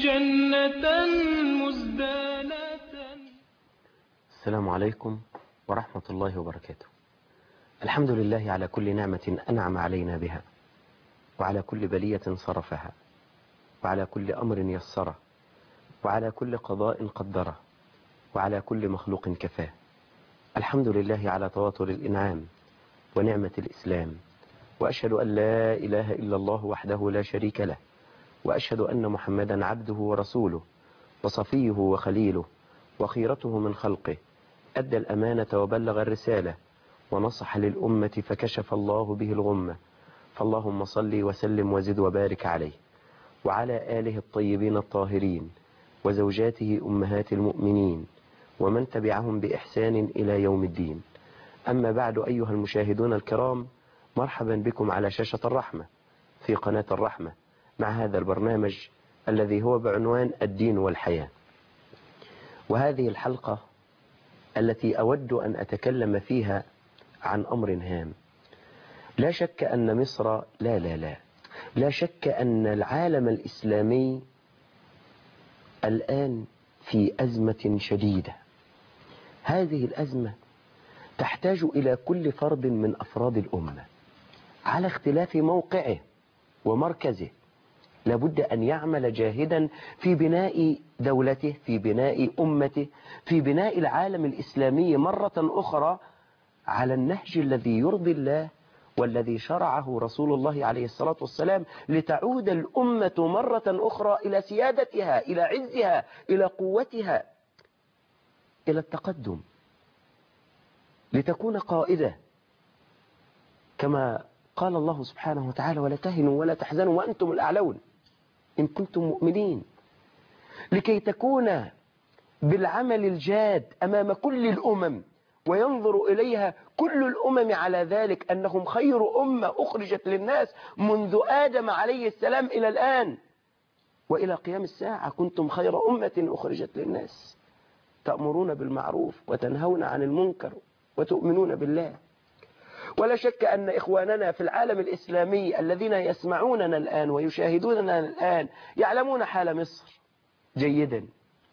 جنة مزدانة السلام عليكم ورحمة الله وبركاته الحمد لله على كل نعمة أنعم علينا بها وعلى كل بلية صرفها وعلى كل أمر يسره وعلى كل قضاء قدره وعلى كل مخلوق كفاه الحمد لله على تواتر الإنعام ونعمة الإسلام وأشهد أن لا إله إلا الله وحده لا شريك له وأشهد أن محمدا عبده ورسوله وصفيه وخليله وخيرته من خلقه أدى الأمانة وبلغ الرسالة ونصح للأمة فكشف الله به الغمة فاللهم صل وسلم وزد وبارك عليه وعلى آله الطيبين الطاهرين وزوجاته أمهات المؤمنين ومن تبعهم بإحسان إلى يوم الدين أما بعد أيها المشاهدون الكرام مرحبا بكم على شاشة الرحمة في قناة الرحمة مع هذا البرنامج الذي هو بعنوان الدين والحياة وهذه الحلقة التي أود أن أتكلم فيها عن أمر هام لا شك أن مصر لا لا لا لا شك أن العالم الإسلامي الآن في أزمة شديدة هذه الأزمة تحتاج إلى كل فرد من أفراد الأمة على اختلاف موقعه ومركزه لابد أن يعمل جاهدا في بناء دولته في بناء أمته في بناء العالم الإسلامي مرة أخرى على النهج الذي يرضي الله والذي شرعه رسول الله عليه الصلاة والسلام لتعود الأمة مرة أخرى إلى سيادتها إلى عزها إلى قوتها إلى التقدم لتكون قائدة كما قال الله سبحانه وتعالى ولا تهنوا ولا تحزنوا وأنتم الأعلون إن كنتم مؤمنين لكي تكون بالعمل الجاد أمام كل الأمم وينظر إليها كل الأمم على ذلك أنهم خير أمة أخرجت للناس منذ آدم عليه السلام إلى الآن وإلى قيام الساعة كنتم خير أمة أخرجت للناس تأمرون بالمعروف وتنهون عن المنكر وتؤمنون بالله ولا شك أن إخواننا في العالم الإسلامي الذين يسمعوننا الآن ويشاهدوننا الآن يعلمون حال مصر جيدا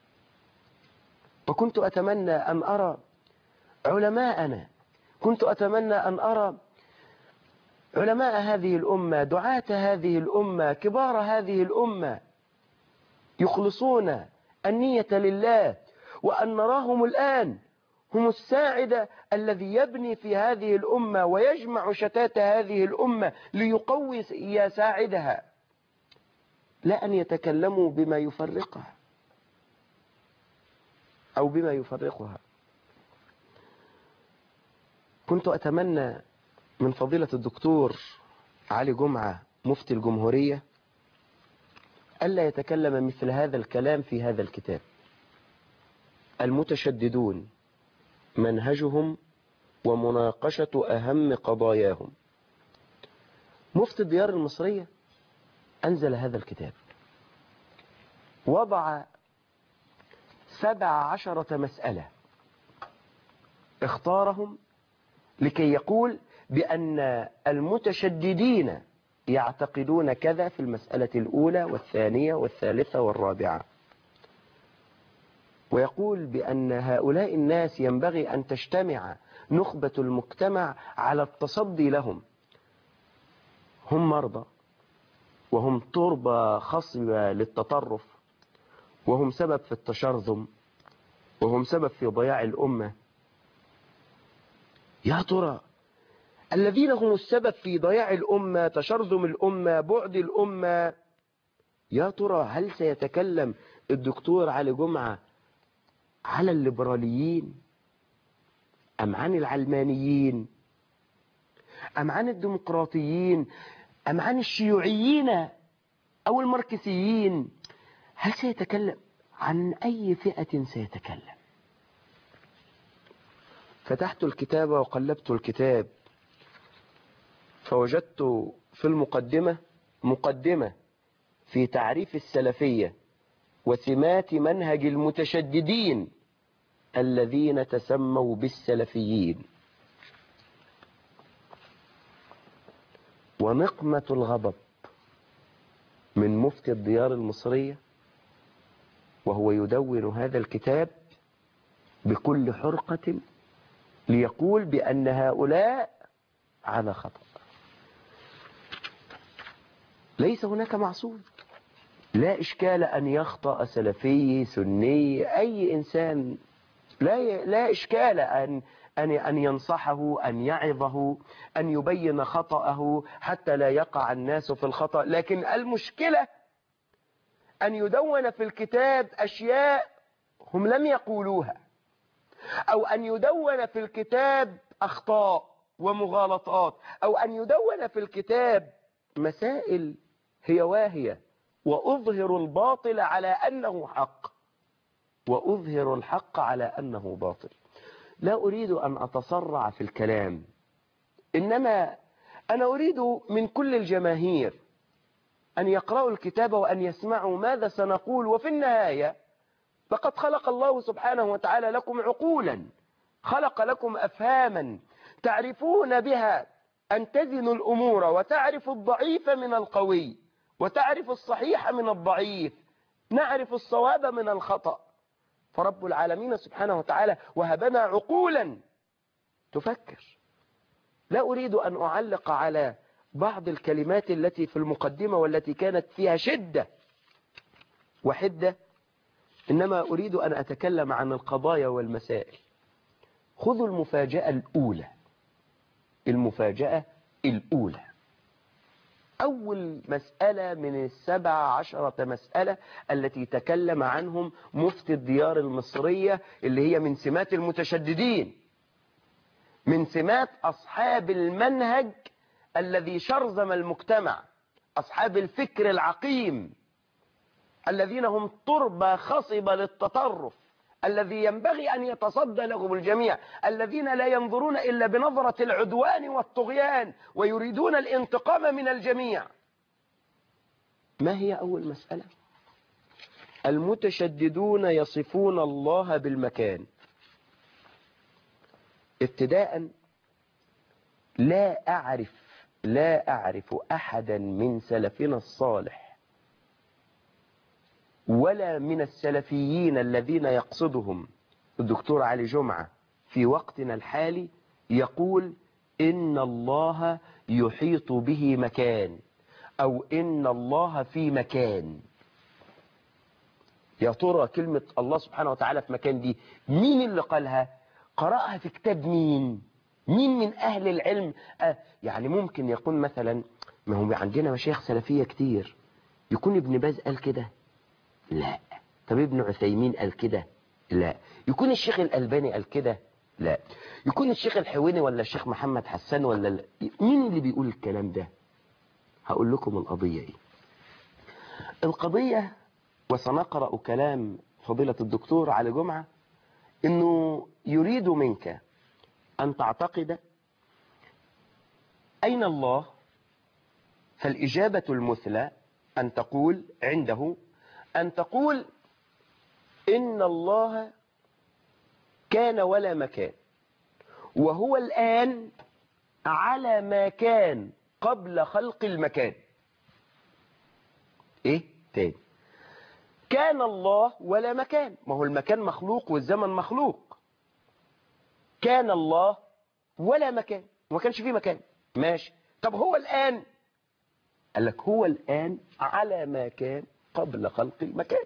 وكنت أتمنى أن أرى علماءنا كنت أتمنى أن أرى علماء هذه الأمة دعاة هذه الأمة كبار هذه الأمة يخلصون النية لله وأن نراهم الآن هم الساعد الذي يبني في هذه الأمة ويجمع شتات هذه الأمة ليقوي ساعدها لا أن يتكلموا بما يفرقها أو بما يفرقها كنت أتمنى من فضيلة الدكتور علي جمعة مفتي الجمهورية ألا يتكلم مثل هذا الكلام في هذا الكتاب المتشددون منهجهم ومناقشة أهم قضاياهم مفتي الديار المصرية أنزل هذا الكتاب وضع سبع عشرة مسألة اختارهم لكي يقول بأن المتشددين يعتقدون كذا في المسألة الأولى والثانية والثالثة والرابعة ويقول بأن هؤلاء الناس ينبغي أن تجتمع نخبة المجتمع على التصدي لهم هم مرضى وهم تربة خصبة للتطرف وهم سبب في التشرذم وهم سبب في ضياع الأمة يا ترى الذين هم السبب في ضياع الأمة تشرذم الأمة بعد الأمة يا ترى هل سيتكلم الدكتور علي جمعة على الليبراليين أم عن العلمانيين أم عن الديمقراطيين أم عن الشيوعيين أو الماركسيين هل سيتكلم عن أي فئة سيتكلم فتحت الكتاب وقلبت الكتاب فوجدت في المقدمة مقدمة في تعريف السلفية وسمات منهج المتشددين الذين تسموا بالسلفيين ونقمة الغضب من مفتي الديار المصرية وهو يدون هذا الكتاب بكل حرقة ليقول بأن هؤلاء على خطأ ليس هناك معصوم لا إشكال أن يخطأ سلفي سني أي إنسان لا لا إشكال أن أن أن ينصحه أن يعظه أن يبين خطأه حتى لا يقع الناس في الخطأ لكن المشكلة أن يدون في الكتاب أشياء هم لم يقولوها أو أن يدون في الكتاب أخطاء ومغالطات أو أن يدون في الكتاب مسائل هي واهية وأظهر الباطل على أنه حق وأظهر الحق على أنه باطل لا أريد أن أتسرع في الكلام إنما أنا أريد من كل الجماهير أن يقرأوا الكتاب وأن يسمعوا ماذا سنقول وفي النهاية لقد خلق الله سبحانه وتعالى لكم عقولا خلق لكم أفهاما تعرفون بها أن تزنوا الأمور وتعرف الضعيف من القوي وتعرف الصحيح من الضعيف نعرف الصواب من الخطأ فرب العالمين سبحانه وتعالى وهبنا عقولا تفكر لا أريد أن أعلق على بعض الكلمات التي في المقدمة والتي كانت فيها شدة وحدة إنما أريد أن أتكلم عن القضايا والمسائل خذوا المفاجأة الأولى المفاجأة الأولى أول مسألة من السبع عشرة مسألة التي تكلم عنهم مفتي الديار المصرية اللي هي من سمات المتشددين من سمات أصحاب المنهج الذي شرذم المجتمع أصحاب الفكر العقيم الذين هم تربة خصبة للتطرف الذي ينبغي أن يتصدى لهم الجميع الذين لا ينظرون إلا بنظرة العدوان والطغيان ويريدون الانتقام من الجميع ما هي أول مسألة المتشددون يصفون الله بالمكان ابتداء لا أعرف لا أعرف أحدا من سلفنا الصالح ولا من السلفيين الذين يقصدهم الدكتور علي جمعة في وقتنا الحالي يقول إن الله يحيط به مكان أو إن الله في مكان يا ترى كلمة الله سبحانه وتعالى في مكان دي مين اللي قالها قرأها في كتاب مين مين من أهل العلم آه يعني ممكن يكون مثلا ما هو عندنا مشايخ سلفية كتير يكون ابن باز قال كده لا طب ابن عثيمين قال كده لا يكون الشيخ الألباني قال كده لا يكون الشيخ الحويني ولا الشيخ محمد حسان ولا ال... مين اللي بيقول الكلام ده هقول لكم القضية ايه القضية وسنقرأ كلام فضيلة الدكتور علي جمعة انه يريد منك ان تعتقد اين الله فالاجابة المثلى ان تقول عنده أن تقول إن الله كان ولا مكان وهو الآن على ما كان قبل خلق المكان إيه تاني كان الله ولا مكان ما هو المكان مخلوق والزمن مخلوق كان الله ولا مكان وما كانش فيه مكان ماشي طب هو الآن قال لك هو الآن على ما كان قبل خلق المكان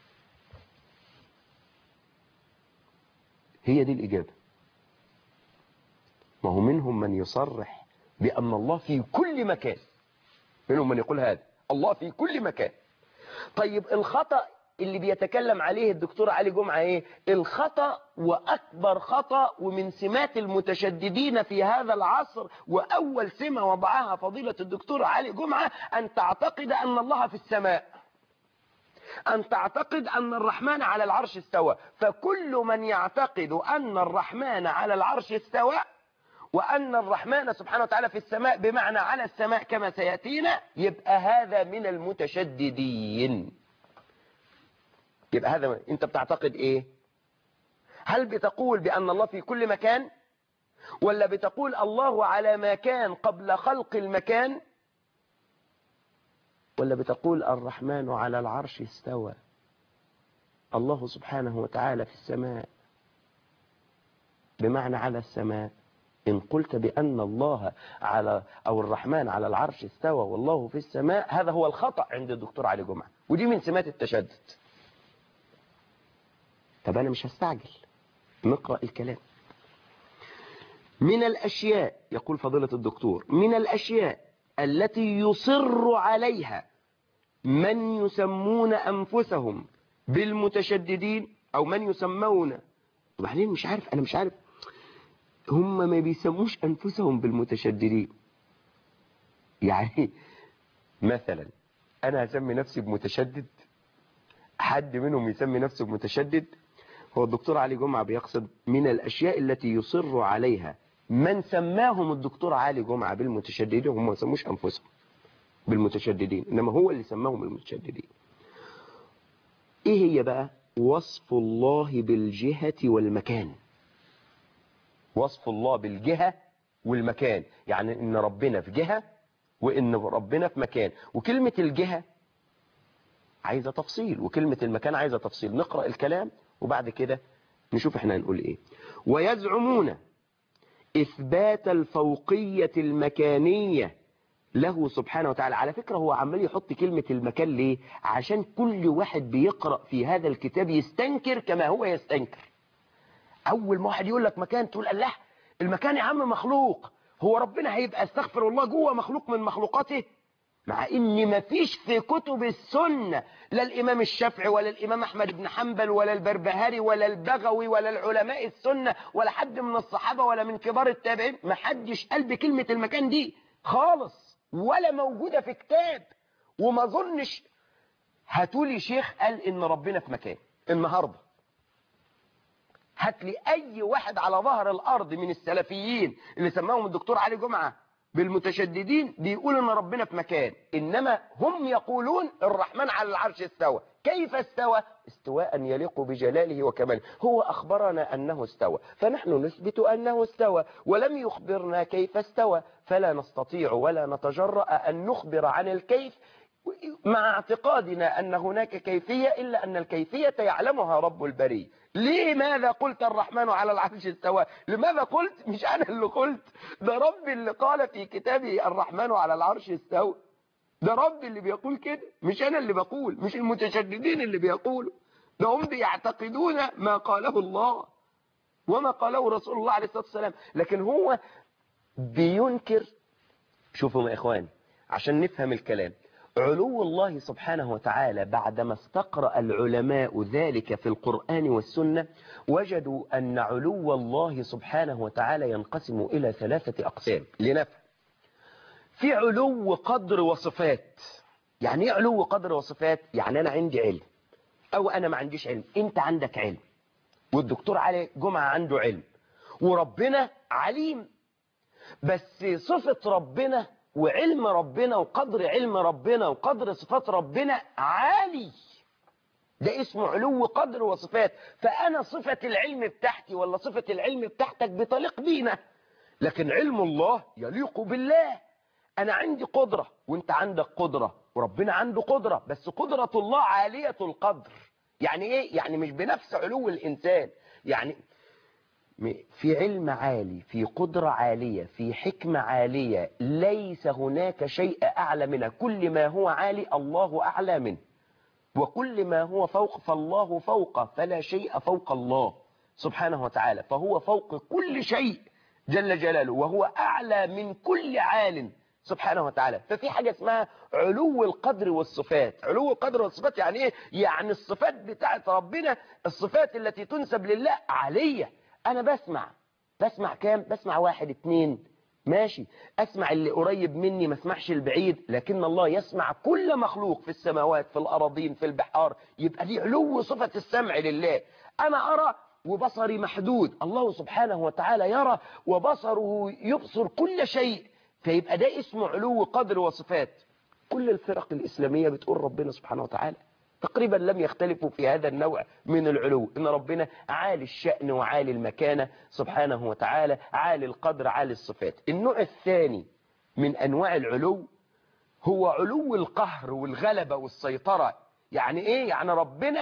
هي دي الإجابة ما هو منهم من يصرح بأن الله في كل مكان منهم من يقول هذا الله في كل مكان طيب الخطأ اللي بيتكلم عليه الدكتور علي جمعة ايه الخطأ واكبر خطأ ومن سمات المتشددين في هذا العصر واول سمة وضعها فضيلة الدكتور علي جمعة ان تعتقد ان الله في السماء أن تعتقد أن الرحمن على العرش استوى فكل من يعتقد أن الرحمن على العرش استوى وأن الرحمن سبحانه وتعالى في السماء بمعنى على السماء كما سيأتينا يبقى هذا من المتشددين يبقى هذا أنت بتعتقد إيه هل بتقول بأن الله في كل مكان ولا بتقول الله على ما كان قبل خلق المكان ولا بتقول الرحمن على العرش استوى الله سبحانه وتعالى في السماء بمعنى على السماء إن قلت بأن الله على أو الرحمن على العرش استوى والله في السماء هذا هو الخطأ عند الدكتور علي جمعة ودي من سمات التشدد طب أنا مش هستعجل نقرأ الكلام من الأشياء يقول فضيلة الدكتور من الأشياء التي يصر عليها من يسمون أنفسهم بالمتشددين أو من يسمون وبعدين مش عارف أنا مش عارف هم ما بيسموش أنفسهم بالمتشددين يعني مثلا أنا هسمي نفسي بمتشدد حد منهم يسمي نفسه بمتشدد هو الدكتور علي جمعة بيقصد من الأشياء التي يصر عليها من سماهم الدكتور علي جمعة بالمتشددين هم ما سموش أنفسهم بالمتشددين إنما هو اللي سماهم بالمتشددين إيه هي بقى وصف الله بالجهة والمكان وصف الله بالجهة والمكان يعني إن ربنا في جهة وإن ربنا في مكان وكلمة الجهة عايزة تفصيل وكلمة المكان عايزة تفصيل نقرأ الكلام وبعد كده نشوف احنا هنقول ايه ويزعمون إثبات الفوقية المكانية له سبحانه وتعالى على فكرة هو عمال يحط كلمة المكان ليه عشان كل واحد بيقرأ في هذا الكتاب يستنكر كما هو يستنكر أول ما واحد يقول لك مكان تقول الله المكان يا عم مخلوق هو ربنا هيبقى استغفر الله جوه مخلوق من مخلوقاته مع ان مفيش في كتب السنة لا الامام الشافعي ولا الامام احمد بن حنبل ولا البربهاري ولا البغوي ولا العلماء السنة ولا حد من الصحابة ولا من كبار التابعين ما حدش قال بكلمة المكان دي خالص ولا موجودة في كتاب وما ظنش هاتولي شيخ قال ان ربنا في مكان النهاردة هات لي اي واحد على ظهر الارض من السلفيين اللي سماهم الدكتور علي جمعة بالمتشددين بيقولوا ان ربنا في مكان انما هم يقولون الرحمن على العرش استوى كيف استوى استواء يليق بجلاله وكماله هو اخبرنا انه استوى فنحن نثبت انه استوى ولم يخبرنا كيف استوى فلا نستطيع ولا نتجرأ ان نخبر عن الكيف مع اعتقادنا ان هناك كيفية الا ان الكيفية يعلمها رب البري لماذا قلت الرحمن على العرش استوى لماذا قلت مش انا اللي قلت ده ربي اللي قال في كتابه الرحمن على العرش استوى ده ربي اللي بيقول كده مش انا اللي بقول مش المتشددين اللي بيقولوا ده هم بيعتقدون ما قاله الله وما قاله رسول الله عليه الصلاة والسلام لكن هو بينكر شوفوا يا اخوان عشان نفهم الكلام علو الله سبحانه وتعالى بعدما استقرأ العلماء ذلك في القرآن والسنة وجدوا أن علو الله سبحانه وتعالى ينقسم إلى ثلاثة أقسام لنفهم في علو قدر وصفات يعني ايه علو قدر وصفات يعني أنا عندي علم أو أنا ما عنديش علم أنت عندك علم والدكتور علي جمعة عنده علم وربنا عليم بس صفة ربنا وعلم ربنا وقدر علم ربنا وقدر صفات ربنا عالي ده اسمه علو قدر وصفات فأنا صفة العلم بتاعتي ولا صفة العلم بتاعتك بتليق بينا لكن علم الله يليق بالله أنا عندي قدرة وانت عندك قدرة وربنا عنده قدرة بس قدرة الله عالية القدر يعني ايه يعني مش بنفس علو الإنسان يعني في علم عالي في قدرة عالية في حكمة عالية ليس هناك شيء أعلى منه كل ما هو عالي الله أعلى منه وكل ما هو فوق فالله فوق فلا شيء فوق الله سبحانه وتعالى فهو فوق كل شيء جل جلاله وهو أعلى من كل عال سبحانه وتعالى ففي حاجة اسمها علو القدر والصفات علو القدر والصفات يعني ايه يعني الصفات بتاعت ربنا الصفات التي تنسب لله عالية انا بسمع بسمع كام بسمع واحد اتنين ماشي اسمع اللي قريب مني ما اسمعش البعيد لكن الله يسمع كل مخلوق في السماوات في الأراضين في البحار يبقى دي علو صفة السمع لله أنا أرى وبصري محدود الله سبحانه وتعالى يرى وبصره يبصر كل شيء فيبقى ده اسمه علو قدر وصفات كل الفرق الإسلامية بتقول ربنا سبحانه وتعالى تقريبا لم يختلفوا في هذا النوع من العلو إن ربنا عالي الشأن وعالي المكانة سبحانه وتعالى عالي القدر عالي الصفات النوع الثاني من أنواع العلو هو علو القهر والغلبة والسيطرة يعني إيه؟ يعني ربنا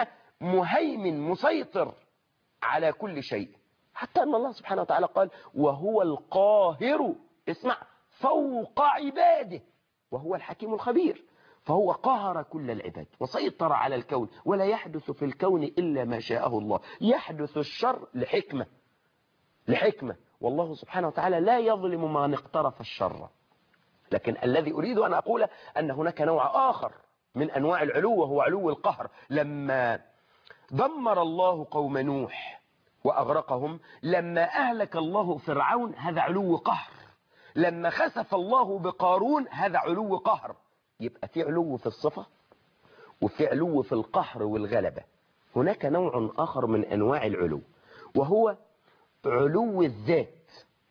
مهيمن مسيطر على كل شيء حتى أن الله سبحانه وتعالى قال وهو القاهر اسمع فوق عباده وهو الحكيم الخبير فهو قهر كل العباد وسيطر على الكون ولا يحدث في الكون إلا ما شاءه الله يحدث الشر لحكمة لحكمة والله سبحانه وتعالى لا يظلم من اقترف الشر لكن الذي أريد أن أقول أن هناك نوع آخر من أنواع العلو وهو علو القهر لما دمر الله قوم نوح وأغرقهم لما أهلك الله فرعون هذا علو قهر لما خسف الله بقارون هذا علو قهر يبقى في علو في الصفة وفي علو في القهر والغلبة هناك نوع آخر من أنواع العلو وهو علو الذات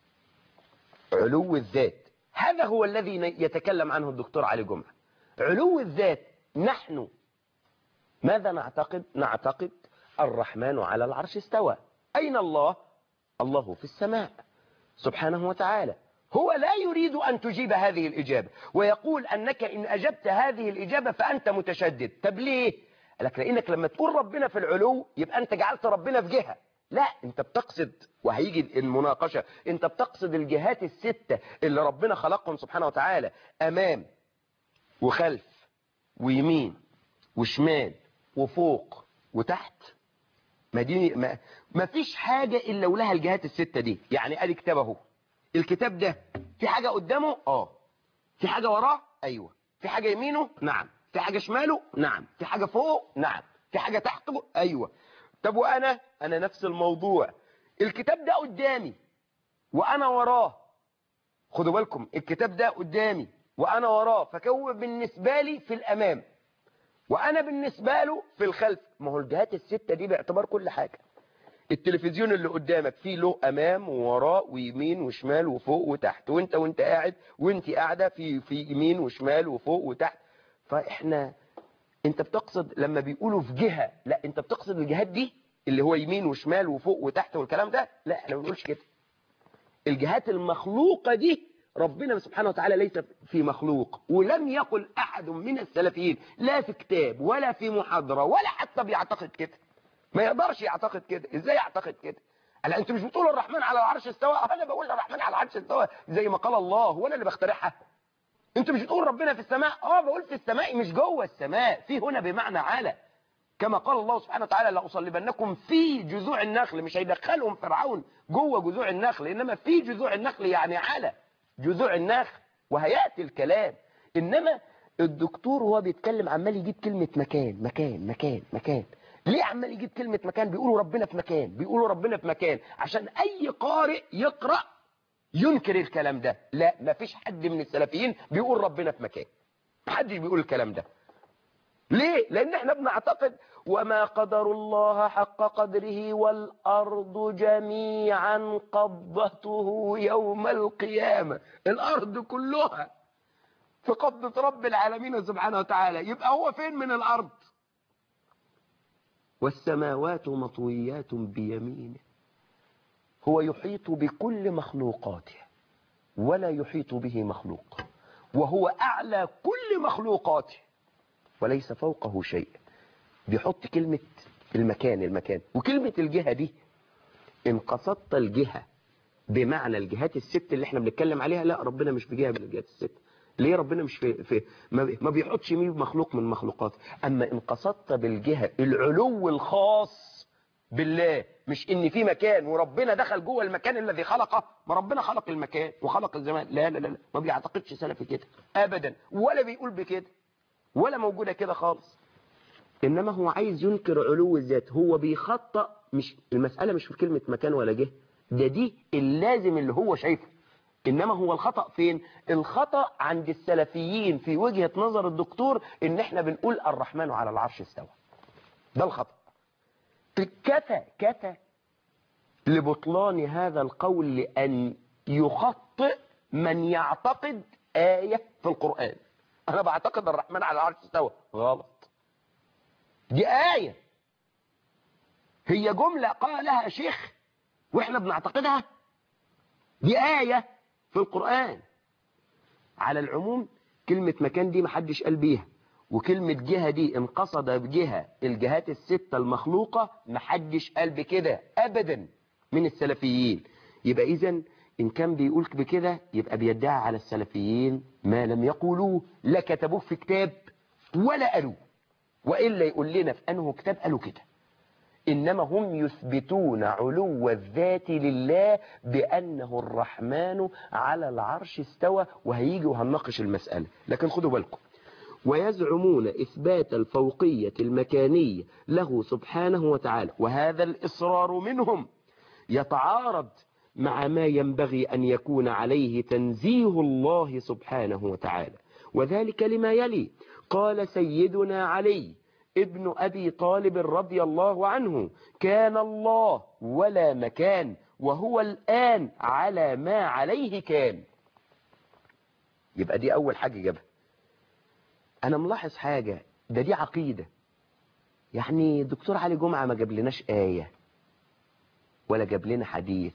علو الذات هذا هو الذي يتكلم عنه الدكتور علي جمعة علو الذات نحن ماذا نعتقد نعتقد الرحمن على العرش استوى أين الله الله في السماء سبحانه وتعالى هو لا يريد أن تجيب هذه الإجابة ويقول أنك إن أجبت هذه الإجابة فأنت متشدد طب ليه لك لأنك لما تقول ربنا في العلو يبقى أنت جعلت ربنا في جهة لا انت بتقصد وهيجي المناقشة انت بتقصد الجهات الستة اللي ربنا خلقهم سبحانه وتعالى امام وخلف ويمين وشمال وفوق وتحت ما دي ما, ما فيش حاجة الا ولها الجهات الستة دي يعني ادي كتاب اهو الكتاب ده في حاجة قدامه اه في حاجة وراه ايوه في حاجة يمينه نعم في حاجة شماله نعم في حاجة فوقه نعم في حاجة تحته ايوه طب وانا انا نفس الموضوع الكتاب ده قدامي وانا وراه خدوا بالكم الكتاب ده قدامي وانا وراه فهو بالنسبة لي في الامام وانا بالنسبة له في الخلف ما هو الجهات الستة دي باعتبار كل حاجة التلفزيون اللي قدامك فيه له امام ووراء ويمين وشمال وفوق وتحت وانت وانت قاعد وانت قاعدة في في يمين وشمال وفوق وتحت فاحنا انت بتقصد لما بيقولوا في جهة لا انت بتقصد الجهات دي اللي هو يمين وشمال وفوق وتحت والكلام ده لا احنا ما بنقولش كده الجهات المخلوقة دي ربنا سبحانه وتعالى ليس في مخلوق ولم يقل احد من السلفيين لا في كتاب ولا في محاضرة ولا حتى بيعتقد كده ما يقدرش يعتقد كده ازاي يعتقد كده هلا انت مش بتقول الرحمن على العرش استوى انا بقول الرحمن على العرش استوى زي ما قال الله هو انا اللي بخترعها انت مش بتقول ربنا في السماء اه بقول في السماء مش جوه السماء في هنا بمعنى على كما قال الله سبحانه وتعالى لأصلبنكم في جذوع النخل مش هيدخلهم فرعون جوه جذوع النخل إنما في جذوع النخل يعني على جذوع النخل وهيأتي الكلام إنما الدكتور وهو بيتكلم عمال يجيب كلمة مكان مكان مكان مكان ليه عمال يجيب كلمة مكان بيقولوا ربنا في مكان بيقولوا ربنا في مكان عشان أي قارئ يقرأ ينكر الكلام ده لا ما فيش حد من السلفيين بيقول ربنا في مكان محدش بيقول الكلام ده ليه لان احنا بنعتقد وما قدر الله حق قدره والارض جميعا قبضته يوم القيامة الارض كلها في قبضة رب العالمين سبحانه وتعالى يبقى هو فين من الارض والسماوات مطويات بيمينه هو يحيط بكل مخلوقاته ولا يحيط به مخلوق وهو أعلى كل مخلوقاته وليس فوقه شيء بيحط كلمة المكان المكان وكلمة الجهة دي إن قصدت الجهة بمعنى الجهات الست اللي احنا بنتكلم عليها لا ربنا مش في جهة من الجهات الست ليه ربنا مش في, في ما ما بيحطش مين مخلوق من مخلوقاته أما إن قصدت بالجهة العلو الخاص بالله مش ان في مكان وربنا دخل جوه المكان الذي خلقه ما ربنا خلق المكان وخلق الزمان لا لا لا ما بيعتقدش سلفي كده ابدا ولا بيقول بكده ولا موجودة كده خالص انما هو عايز ينكر علو الذات هو بيخطأ مش المسألة مش في كلمة مكان ولا جه ده دي اللازم اللي هو شايفه انما هو الخطأ فين الخطأ عند السلفيين في وجهة نظر الدكتور ان احنا بنقول الرحمن على العرش استوى ده الخطأ كفى كفى لبطلان هذا القول لأن يخطئ من يعتقد آية في القرآن أنا بعتقد الرحمن على العرش استوى غلط دي آية هي جملة قالها شيخ وإحنا بنعتقدها دي آية في القرآن على العموم كلمة مكان دي محدش قال بيها وكلمة جهة دي انقصد بجهة الجهات الستة المخلوقة محدش قال بكده أبدا من السلفيين يبقى إذا إن كان بيقول بكده يبقى بيدعي على السلفيين ما لم يقولوه لا كتبوه في كتاب ولا قالوه وإلا يقول لنا في أنه كتاب قالوا كده إنما هم يثبتون علو الذات لله بأنه الرحمن على العرش استوى وهيجي وهنناقش المسألة لكن خدوا بالكم ويزعمون إثبات الفوقية المكانية له سبحانه وتعالى وهذا الإصرار منهم يتعارض مع ما ينبغي أن يكون عليه تنزيه الله سبحانه وتعالى وذلك لما يلي قال سيدنا علي ابن أبي طالب رضي الله عنه كان الله ولا مكان وهو الآن على ما عليه كان يبقى دي أول حاجة جابها أنا ملاحظ حاجة ده دي عقيدة يعني دكتور علي جمعة ما جاب لناش آية ولا جاب لنا حديث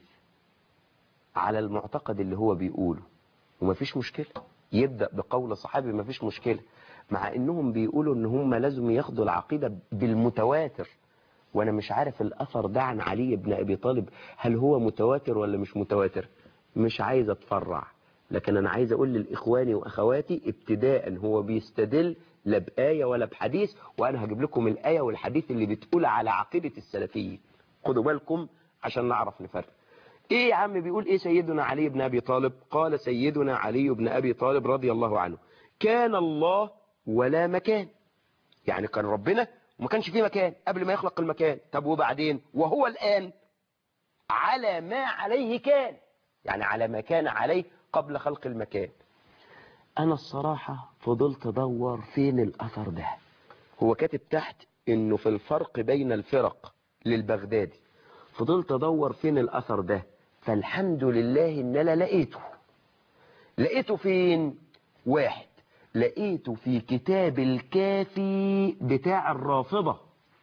على المعتقد اللي هو بيقوله ومفيش مشكلة يبدأ بقول صحابي مفيش مشكلة مع انهم بيقولوا ان هم لازم ياخدوا العقيدة بالمتواتر وانا مش عارف الاثر ده عن علي بن ابي طالب هل هو متواتر ولا مش متواتر مش عايز اتفرع لكن انا عايز اقول لاخواني واخواتي ابتداء هو بيستدل لا بآية ولا بحديث وانا هجيب لكم الآية والحديث اللي بتقول على عقيدة السلفيين خدوا بالكم عشان نعرف نفرق ايه يا عم بيقول ايه سيدنا علي بن ابي طالب قال سيدنا علي بن ابي طالب رضي الله عنه كان الله ولا مكان يعني كان ربنا وما كانش فيه مكان قبل ما يخلق المكان طب وبعدين وهو الآن على ما عليه كان يعني على ما كان عليه قبل خلق المكان أنا الصراحة فضلت أدور فين الأثر ده هو كاتب تحت إنه في الفرق بين الفرق للبغدادي فضلت أدور فين الأثر ده فالحمد لله إن أنا لقيته لقيته فين واحد لقيته في كتاب الكافي بتاع الرافضة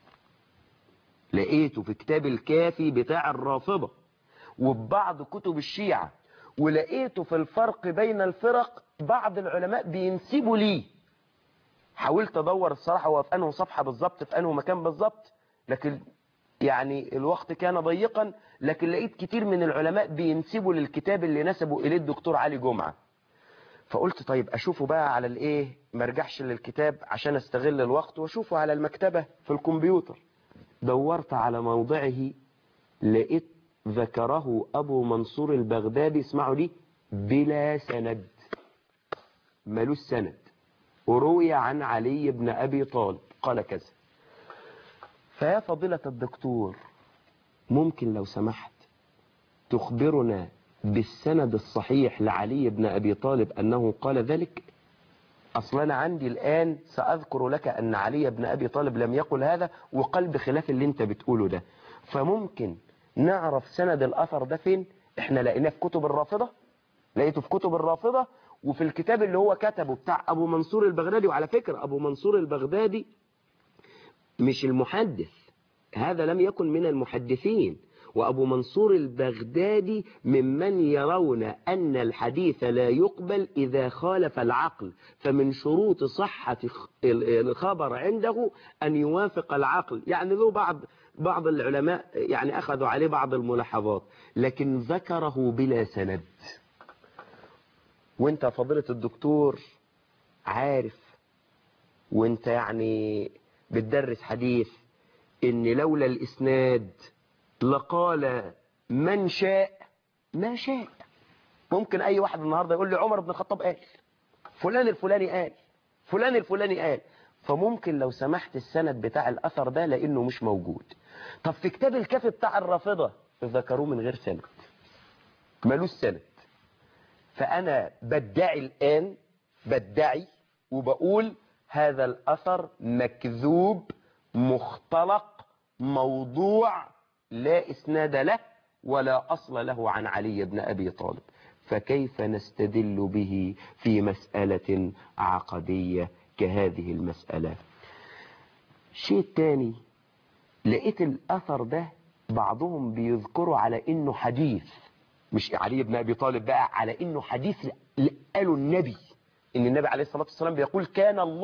لقيته في كتاب الكافي بتاع الرافضة وبعض كتب الشيعة ولقيته في الفرق بين الفرق بعض العلماء بينسبوا ليه حاولت ادور الصراحة هو في انه صفحة بالظبط في انه مكان بالظبط لكن يعني الوقت كان ضيقا لكن لقيت كتير من العلماء بينسبوا للكتاب اللي نسبوا اليه الدكتور علي جمعة فقلت طيب اشوفه بقى على الايه ما ارجعش للكتاب عشان استغل الوقت واشوفه على المكتبة في الكمبيوتر دورت على موضعه لقيت ذكره ابو منصور البغدادي اسمعوا لي بلا سند ملوش سند وروي عن علي بن ابي طالب قال كذا فيا فضيلة الدكتور ممكن لو سمحت تخبرنا بالسند الصحيح لعلي بن أبي طالب أنه قال ذلك أصلا أنا عندي الآن سأذكر لك أن علي بن أبي طالب لم يقل هذا وقال بخلاف اللي انت بتقوله ده فممكن نعرف سند الأثر ده فين احنا لقيناه في كتب الرافضة لقيته في كتب الرافضة وفي الكتاب اللي هو كتبه بتاع أبو منصور البغدادي وعلى فكرة أبو منصور البغدادي مش المحدث هذا لم يكن من المحدثين وأبو منصور البغدادي ممن يرون أن الحديث لا يقبل إذا خالف العقل فمن شروط صحة الخبر عنده أن يوافق العقل يعني له بعض بعض العلماء يعني أخذوا عليه بعض الملاحظات لكن ذكره بلا سند وانت فضيلة الدكتور عارف وانت يعني بتدرس حديث ان لولا الاسناد لقال من شاء ما شاء ممكن اي واحد النهاردة يقول لي عمر بن الخطاب قال فلان الفلاني قال فلان الفلاني قال فممكن لو سمحت السند بتاع الاثر ده لانه مش موجود طب في كتاب الكافي بتاع الرافضة ذكروه من غير سند ملوش سند فانا بدعي الان بدعي وبقول هذا الاثر مكذوب مختلق موضوع لا إسناد له ولا أصل له عن علي بن أبي طالب فكيف نستدل به في مسألة عقدية كهذه المسألة شيء تاني لقيت الأثر ده بعضهم بيذكروا على إنه حديث مش علي بن أبي طالب بقى على إنه حديث قالوا النبي إن النبي عليه الصلاة والسلام بيقول كان الله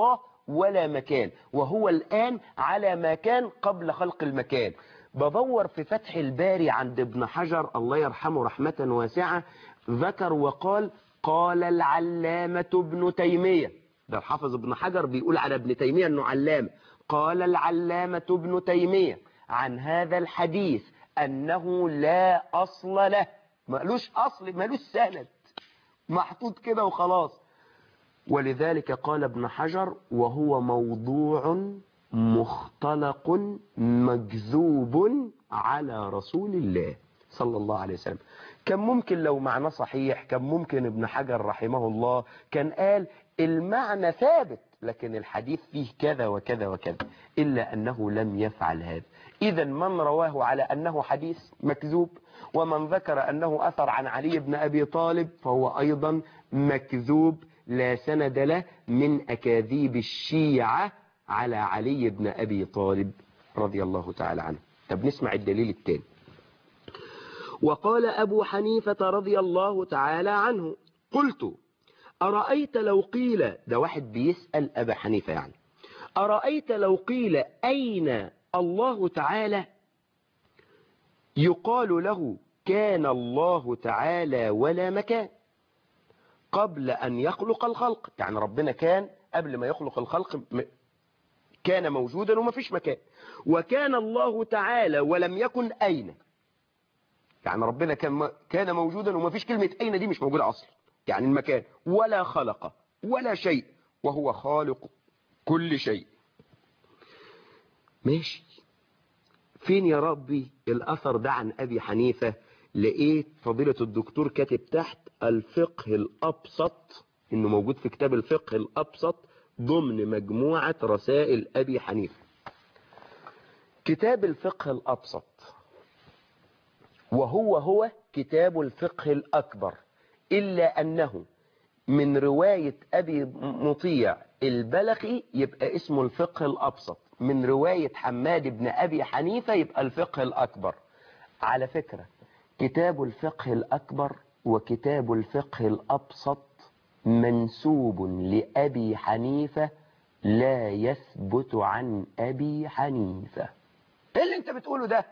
ولا مكان وهو الآن على ما كان قبل خلق المكان بدور في فتح الباري عند ابن حجر الله يرحمه رحمة واسعة ذكر وقال قال العلامة ابن تيمية ده الحافظ ابن حجر بيقول على ابن تيمية انه علامة قال العلامة ابن تيمية عن هذا الحديث انه لا اصل له مالوش اصل مالوش سند محطوط كده وخلاص ولذلك قال ابن حجر وهو موضوع مختلق مكذوب على رسول الله صلى الله عليه وسلم كان ممكن لو معناه صحيح كان ممكن ابن حجر رحمه الله كان قال المعنى ثابت لكن الحديث فيه كذا وكذا وكذا إلا أنه لم يفعل هذا إذا من رواه على أنه حديث مكذوب ومن ذكر أنه أثر عن علي بن أبي طالب فهو أيضا مكذوب لا سند له من أكاذيب الشيعة على علي بن أبي طالب رضي الله تعالى عنه طب نسمع الدليل الثاني وقال أبو حنيفة رضي الله تعالى عنه قلت أرأيت لو قيل ده واحد بيسأل أبا حنيفة يعني أرأيت لو قيل أين الله تعالى يقال له كان الله تعالى ولا مكان قبل أن يخلق الخلق يعني ربنا كان قبل ما يخلق الخلق م- كان موجودا وما فيش مكان وكان الله تعالى ولم يكن أين يعني ربنا كان كان موجودا وما فيش كلمة أين دي مش موجودة أصلا يعني المكان ولا خلق ولا شيء وهو خالق كل شيء ماشي فين يا ربي الأثر ده عن أبي حنيفة لقيت فضيلة الدكتور كاتب تحت الفقه الأبسط إنه موجود في كتاب الفقه الأبسط ضمن مجموعة رسائل أبي حنيفة كتاب الفقه الأبسط وهو هو كتاب الفقه الأكبر إلا أنه من رواية أبي مطيع البلخي يبقى اسمه الفقه الأبسط من رواية حماد بن أبي حنيفة يبقى الفقه الأكبر على فكرة كتاب الفقه الأكبر وكتاب الفقه الأبسط منسوب لأبي حنيفة لا يثبت عن أبي حنيفة ايه اللي انت بتقوله ده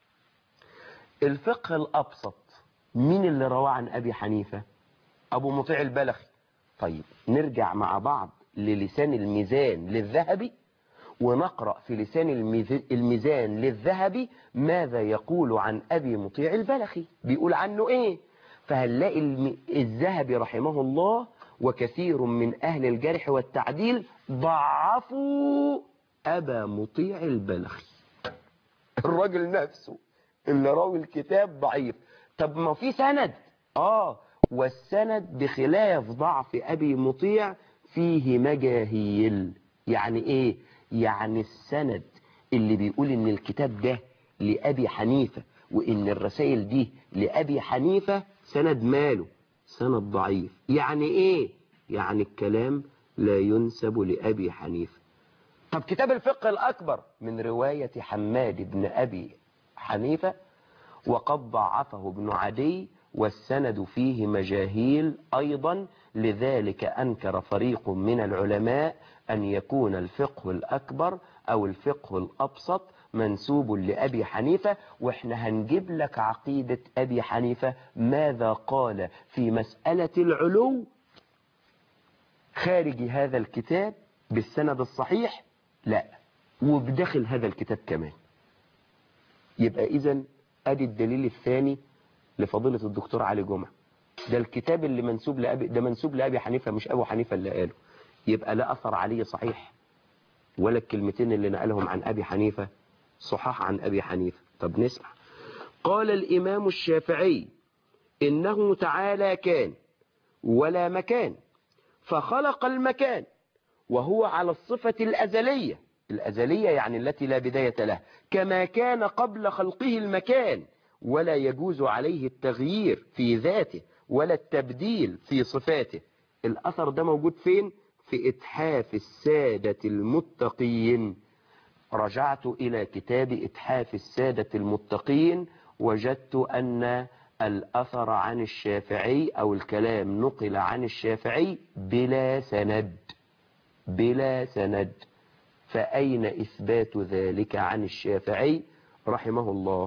الفقه الأبسط مين اللي رواه عن أبي حنيفة أبو مطيع البلخي طيب نرجع مع بعض للسان الميزان للذهبي ونقرأ في لسان الميز- الميزان للذهبي ماذا يقول عن أبي مطيع البلخي بيقول عنه إيه فهنلاقي الم- الذهبي رحمه الله وكثير من أهل الجرح والتعديل ضعفوا أبا مطيع البلخي الراجل نفسه اللي راوي الكتاب ضعيف طب ما في سند اه والسند بخلاف ضعف ابي مطيع فيه مجاهيل يعني ايه يعني السند اللي بيقول ان الكتاب ده لابي حنيفة وان الرسائل دي لابي حنيفة سند ماله سند ضعيف يعني ايه يعني الكلام لا ينسب لابي حنيفة طب كتاب الفقه الأكبر من رواية حماد بن أبي حنيفة وقد ضعفه ابن عدي والسند فيه مجاهيل أيضا لذلك أنكر فريق من العلماء أن يكون الفقه الأكبر أو الفقه الأبسط منسوب لأبي حنيفة وإحنا هنجيب لك عقيدة أبي حنيفة ماذا قال في مسألة العلو خارج هذا الكتاب بالسند الصحيح لا وبداخل هذا الكتاب كمان يبقى اذا ادي الدليل الثاني لفضيلة الدكتور علي جمعة ده الكتاب اللي منسوب لأبي ده منسوب لأبي حنيفة مش أبو حنيفة اللي قاله يبقى لا أثر عليه صحيح ولا الكلمتين اللي نقلهم عن أبي حنيفة صحاح عن أبي حنيفة طب نسمع قال الإمام الشافعي إنه تعالى كان ولا مكان فخلق المكان وهو على الصفة الأزلية الأزلية يعني التي لا بداية لها كما كان قبل خلقه المكان ولا يجوز عليه التغيير في ذاته ولا التبديل في صفاته الأثر ده موجود فين؟ في إتحاف السادة المتقين رجعت إلى كتاب إتحاف السادة المتقين وجدت أن الأثر عن الشافعي أو الكلام نقل عن الشافعي بلا سند بلا سند فأين إثبات ذلك عن الشافعي رحمه الله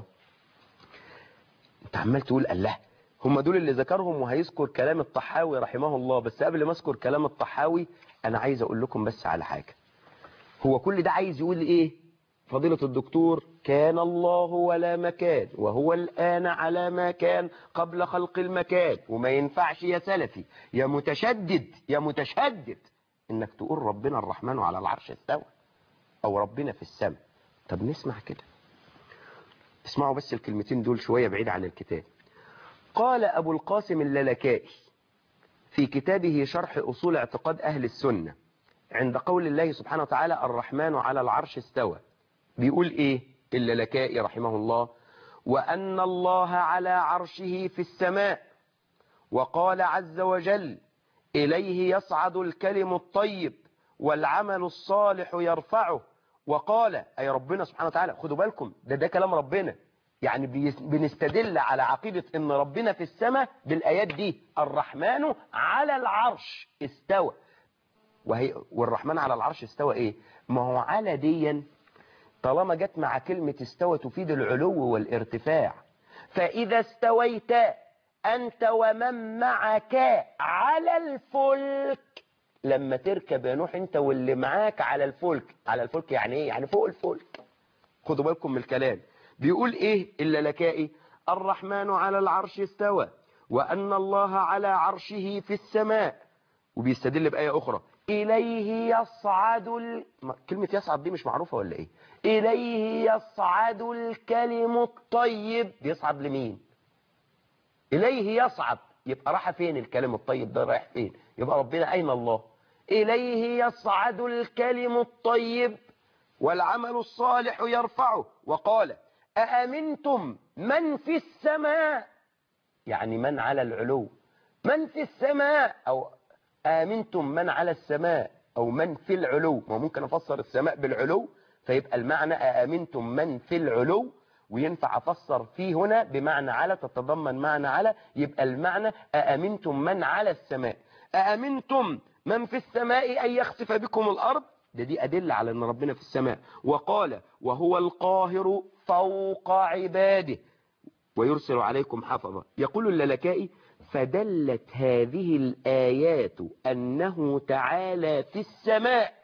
انت عمال تقول الله هم دول اللي ذكرهم وهيذكر كلام الطحاوي رحمه الله بس قبل ما اذكر كلام الطحاوي انا عايز اقول لكم بس على حاجة هو كل ده عايز يقول ايه فضيلة الدكتور كان الله ولا مكان وهو الآن على ما كان قبل خلق المكان وما ينفعش يا سلفي يا متشدد يا متشدد انك تقول ربنا الرحمن على العرش استوى او ربنا في السماء طب نسمع كده اسمعوا بس الكلمتين دول شوية بعيد عن الكتاب قال أبو القاسم اللالكائي في كتابه شرح أصول اعتقاد أهل السنة عند قول الله سبحانه وتعالى الرحمن على العرش استوى بيقول إيه اللالكائي رحمه الله وأن الله على عرشه في السماء وقال عز وجل إليه يصعد الكلم الطيب والعمل الصالح يرفعه وقال أي ربنا سبحانه وتعالى خدوا بالكم ده ده كلام ربنا يعني بيس- بنستدل على عقيدة ان ربنا في السماء بالآيات دي الرحمن على العرش استوى وهي والرحمن على العرش استوى ايه ما هو على ديا طالما جت مع كلمة استوى تفيد العلو والارتفاع فإذا استويت أنت ومن معك على الفلك لما تركب يا نوح انت واللي معاك على الفلك على الفلك يعني ايه يعني فوق الفلك خدوا بالكم من الكلام بيقول ايه اللالكائي الرحمن على العرش استوى وأن الله على عرشه في السماء وبيستدل بآية أخرى إليه يصعد ال... ما- كلمة يصعد دي مش معروفة ولا إيه إليه يصعد الكلم الطيب بيصعد لمين إليه يصعد يبقى راح فين الكلم الطيب ده رايح فين يبقى ربنا أين الله إليه يصعد الكلم الطيب والعمل الصالح يرفعه وقال أأمنتم من في السماء يعني من على العلو من في السماء أو آمنتم من على السماء أو من في العلو ما ممكن أفسر السماء بالعلو فيبقى المعنى آمنتم من في العلو وينفع أفسر فيه هنا بمعنى على تتضمن معنى على يبقى المعنى أأمنتم من على السماء أأمنتم من في السماء أن يخسف بكم الأرض ده دي أدلة على أن ربنا في السماء وقال وهو القاهر فوق عباده ويرسل عليكم حفظا يقول اللالكائي فدلت هذه الآيات أنه تعالى في السماء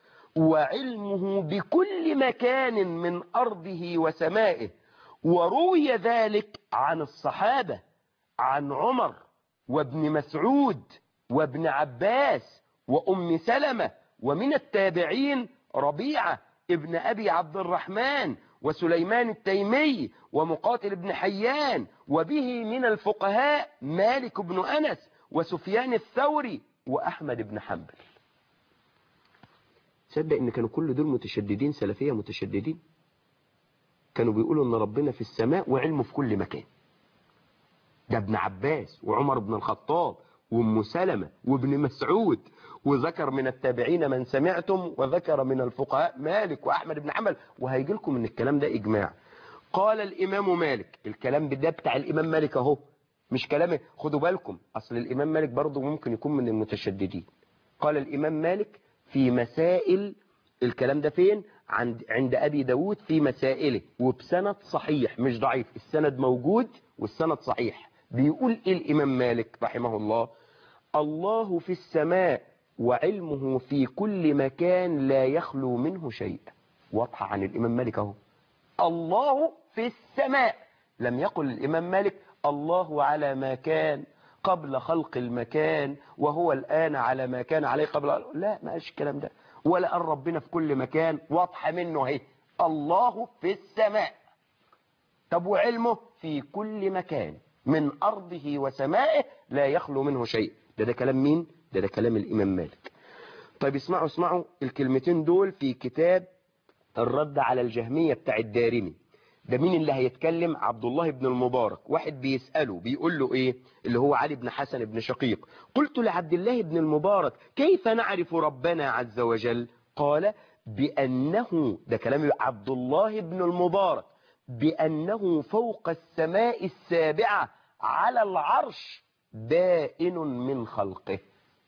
وعلمه بكل مكان من أرضه وسمائه وروي ذلك عن الصحابة عن عمر وابن مسعود وابن عباس وأم سلمة ومن التابعين ربيعة ابن أبي عبد الرحمن وسليمان التيمي ومقاتل بن حيان وبه من الفقهاء مالك بن أنس وسفيان الثوري وأحمد بن حنبل تصدق ان كانوا كل دول متشددين سلفية متشددين كانوا بيقولوا ان ربنا في السماء وعلمه في كل مكان ده ابن عباس وعمر بن الخطاب وام سلمة وابن مسعود وذكر من التابعين من سمعتم وذكر من الفقهاء مالك واحمد بن حنبل وهيجي لكم ان الكلام ده اجماع قال الامام مالك الكلام ده بتاع الامام مالك اهو مش كلام خدوا بالكم اصل الامام مالك برضه ممكن يكون من المتشددين قال الامام مالك في مسائل الكلام ده فين عند عند ابي داود في مسائله وبسند صحيح مش ضعيف السند موجود والسند صحيح بيقول ايه الامام مالك رحمه الله الله في السماء وعلمه في كل مكان لا يخلو منه شيء واضحه عن الامام مالك اهو الله في السماء لم يقل الامام مالك الله على ما كان قبل خلق المكان وهو الآن على ما كان عليه قبل لا ما قالش الكلام ده ولا قال ربنا في كل مكان واضحة منه اهي الله في السماء طب وعلمه في كل مكان من أرضه وسمائه لا يخلو منه شيء ده ده كلام مين ده ده كلام الإمام مالك طيب اسمعوا اسمعوا الكلمتين دول في كتاب الرد على الجهمية بتاع الدارمي ده مين اللي هيتكلم عبد الله بن المبارك واحد بيسأله بيقول له ايه اللي هو علي بن حسن بن شقيق قلت لعبد الله بن المبارك كيف نعرف ربنا عز وجل قال بأنه ده كلام عبد الله بن المبارك بأنه فوق السماء السابعة على العرش بائن من خلقه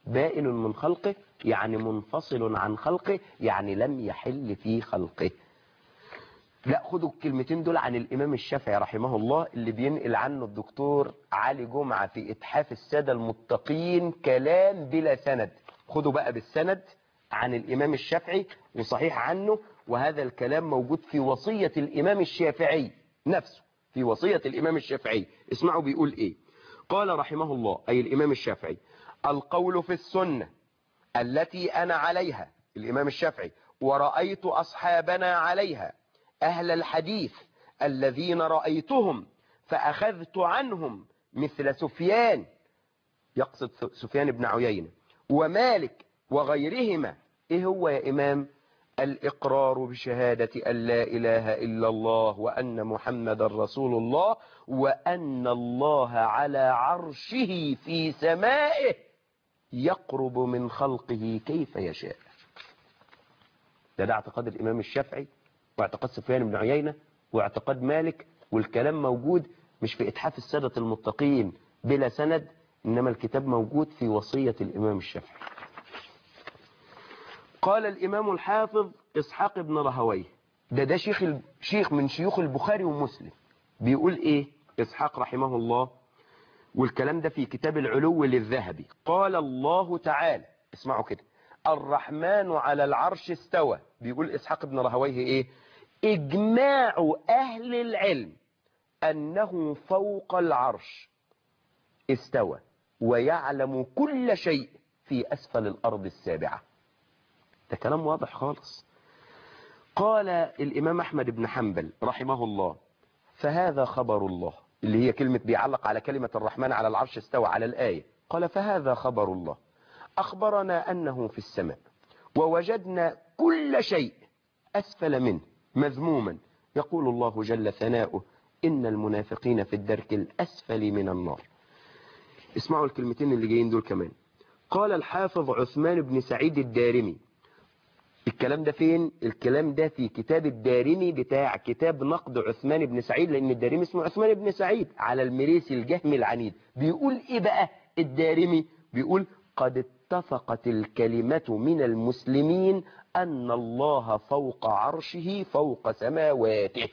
بائن من خلقه يعني منفصل عن خلقه يعني لم يحل في خلقه لا خدوا الكلمتين دول عن الإمام الشافعي رحمه الله اللي بينقل عنه الدكتور علي جمعة في إتحاف السادة المتقين كلام بلا سند خدوا بقى بالسند عن الإمام الشافعي وصحيح عنه وهذا الكلام موجود في وصية الإمام الشافعي نفسه في وصية الإمام الشافعي اسمعوا بيقول إيه قال رحمه الله أي الإمام الشافعي القول في السنة التي أنا عليها الإمام الشافعي ورأيت أصحابنا عليها أهل الحديث الذين رأيتهم فأخذت عنهم مثل سفيان يقصد سفيان بن عيينة ومالك وغيرهما إيه هو يا إمام الإقرار بشهادة أن لا إله إلا الله وأن محمد رسول الله وأن الله على عرشه في سمائه يقرب من خلقه كيف يشاء ده, ده اعتقاد الإمام الشافعي واعتقاد سفيان بن عيينة واعتقاد مالك والكلام موجود مش في إتحاف السادة المتقين بلا سند إنما الكتاب موجود في وصية الإمام الشافعي قال الإمام الحافظ إسحاق بن رهويه ده ده شيخ شيخ من شيوخ البخاري ومسلم بيقول إيه إسحاق رحمه الله والكلام ده في كتاب العلو للذهبي قال الله تعالى اسمعوا كده الرحمن على العرش استوى بيقول إسحاق بن رهويه إيه إجماع أهل العلم أنه فوق العرش استوى ويعلم كل شيء في أسفل الأرض السابعة ده كلام واضح خالص قال الإمام أحمد بن حنبل رحمه الله فهذا خبر الله اللي هي كلمة بيعلق على كلمة الرحمن على العرش استوى على الآية قال فهذا خبر الله أخبرنا أنه في السماء ووجدنا كل شيء أسفل منه مذموما يقول الله جل ثناؤه إن المنافقين في الدرك الأسفل من النار اسمعوا الكلمتين اللي جايين دول كمان قال الحافظ عثمان بن سعيد الدارمي الكلام ده فين الكلام ده في كتاب الدارمي بتاع كتاب نقد عثمان بن سعيد لان الدارمي اسمه عثمان بن سعيد على المريسي الجهمي العنيد بيقول ايه بقى الدارمي بيقول قد اتفقت الكلمة من المسلمين ان الله فوق عرشه فوق سماواته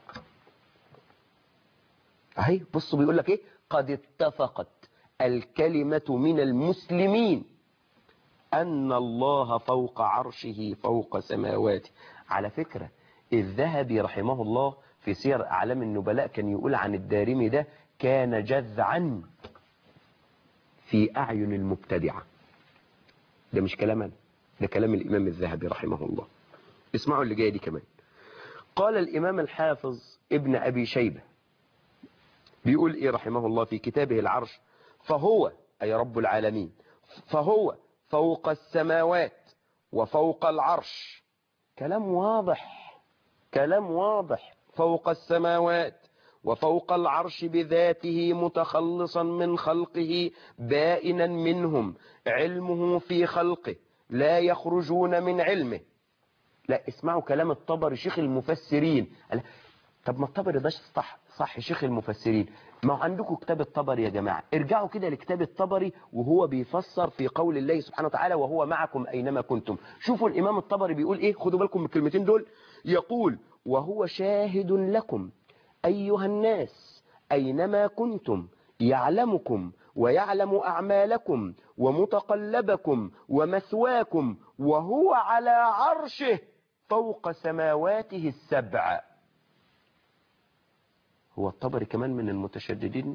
اهي بصوا بيقول لك ايه قد اتفقت الكلمة من المسلمين أن الله فوق عرشه فوق سماواته على فكرة الذهبي رحمه الله في سير أعلام النبلاء كان يقول عن الدارمي ده كان جذعا في أعين المبتدعة ده مش كلام أنا ده كلام الإمام الذهبي رحمه الله اسمعوا اللي جاي دي كمان قال الإمام الحافظ ابن أبي شيبة بيقول إيه رحمه الله في كتابه العرش فهو أي رب العالمين فهو فوق السماوات وفوق العرش كلام واضح كلام واضح فوق السماوات وفوق العرش بذاته متخلصا من خلقه بائنا منهم علمه في خلقه لا يخرجون من علمه لا اسمعوا كلام الطبري شيخ المفسرين طب ما الطبري ده صح صح شيخ المفسرين ما هو عندكم كتاب الطبري يا جماعة ارجعوا كده لكتاب الطبري وهو بيفسر في قول الله سبحانه وتعالى وهو معكم أينما كنتم شوفوا الإمام الطبري بيقول إيه خدوا بالكم من الكلمتين دول يقول وهو شاهد لكم أيها الناس أينما كنتم يعلمكم ويعلم أعمالكم ومتقلبكم ومثواكم وهو على عرشه فوق سماواته السبع هو الطبري كمان من المتشددين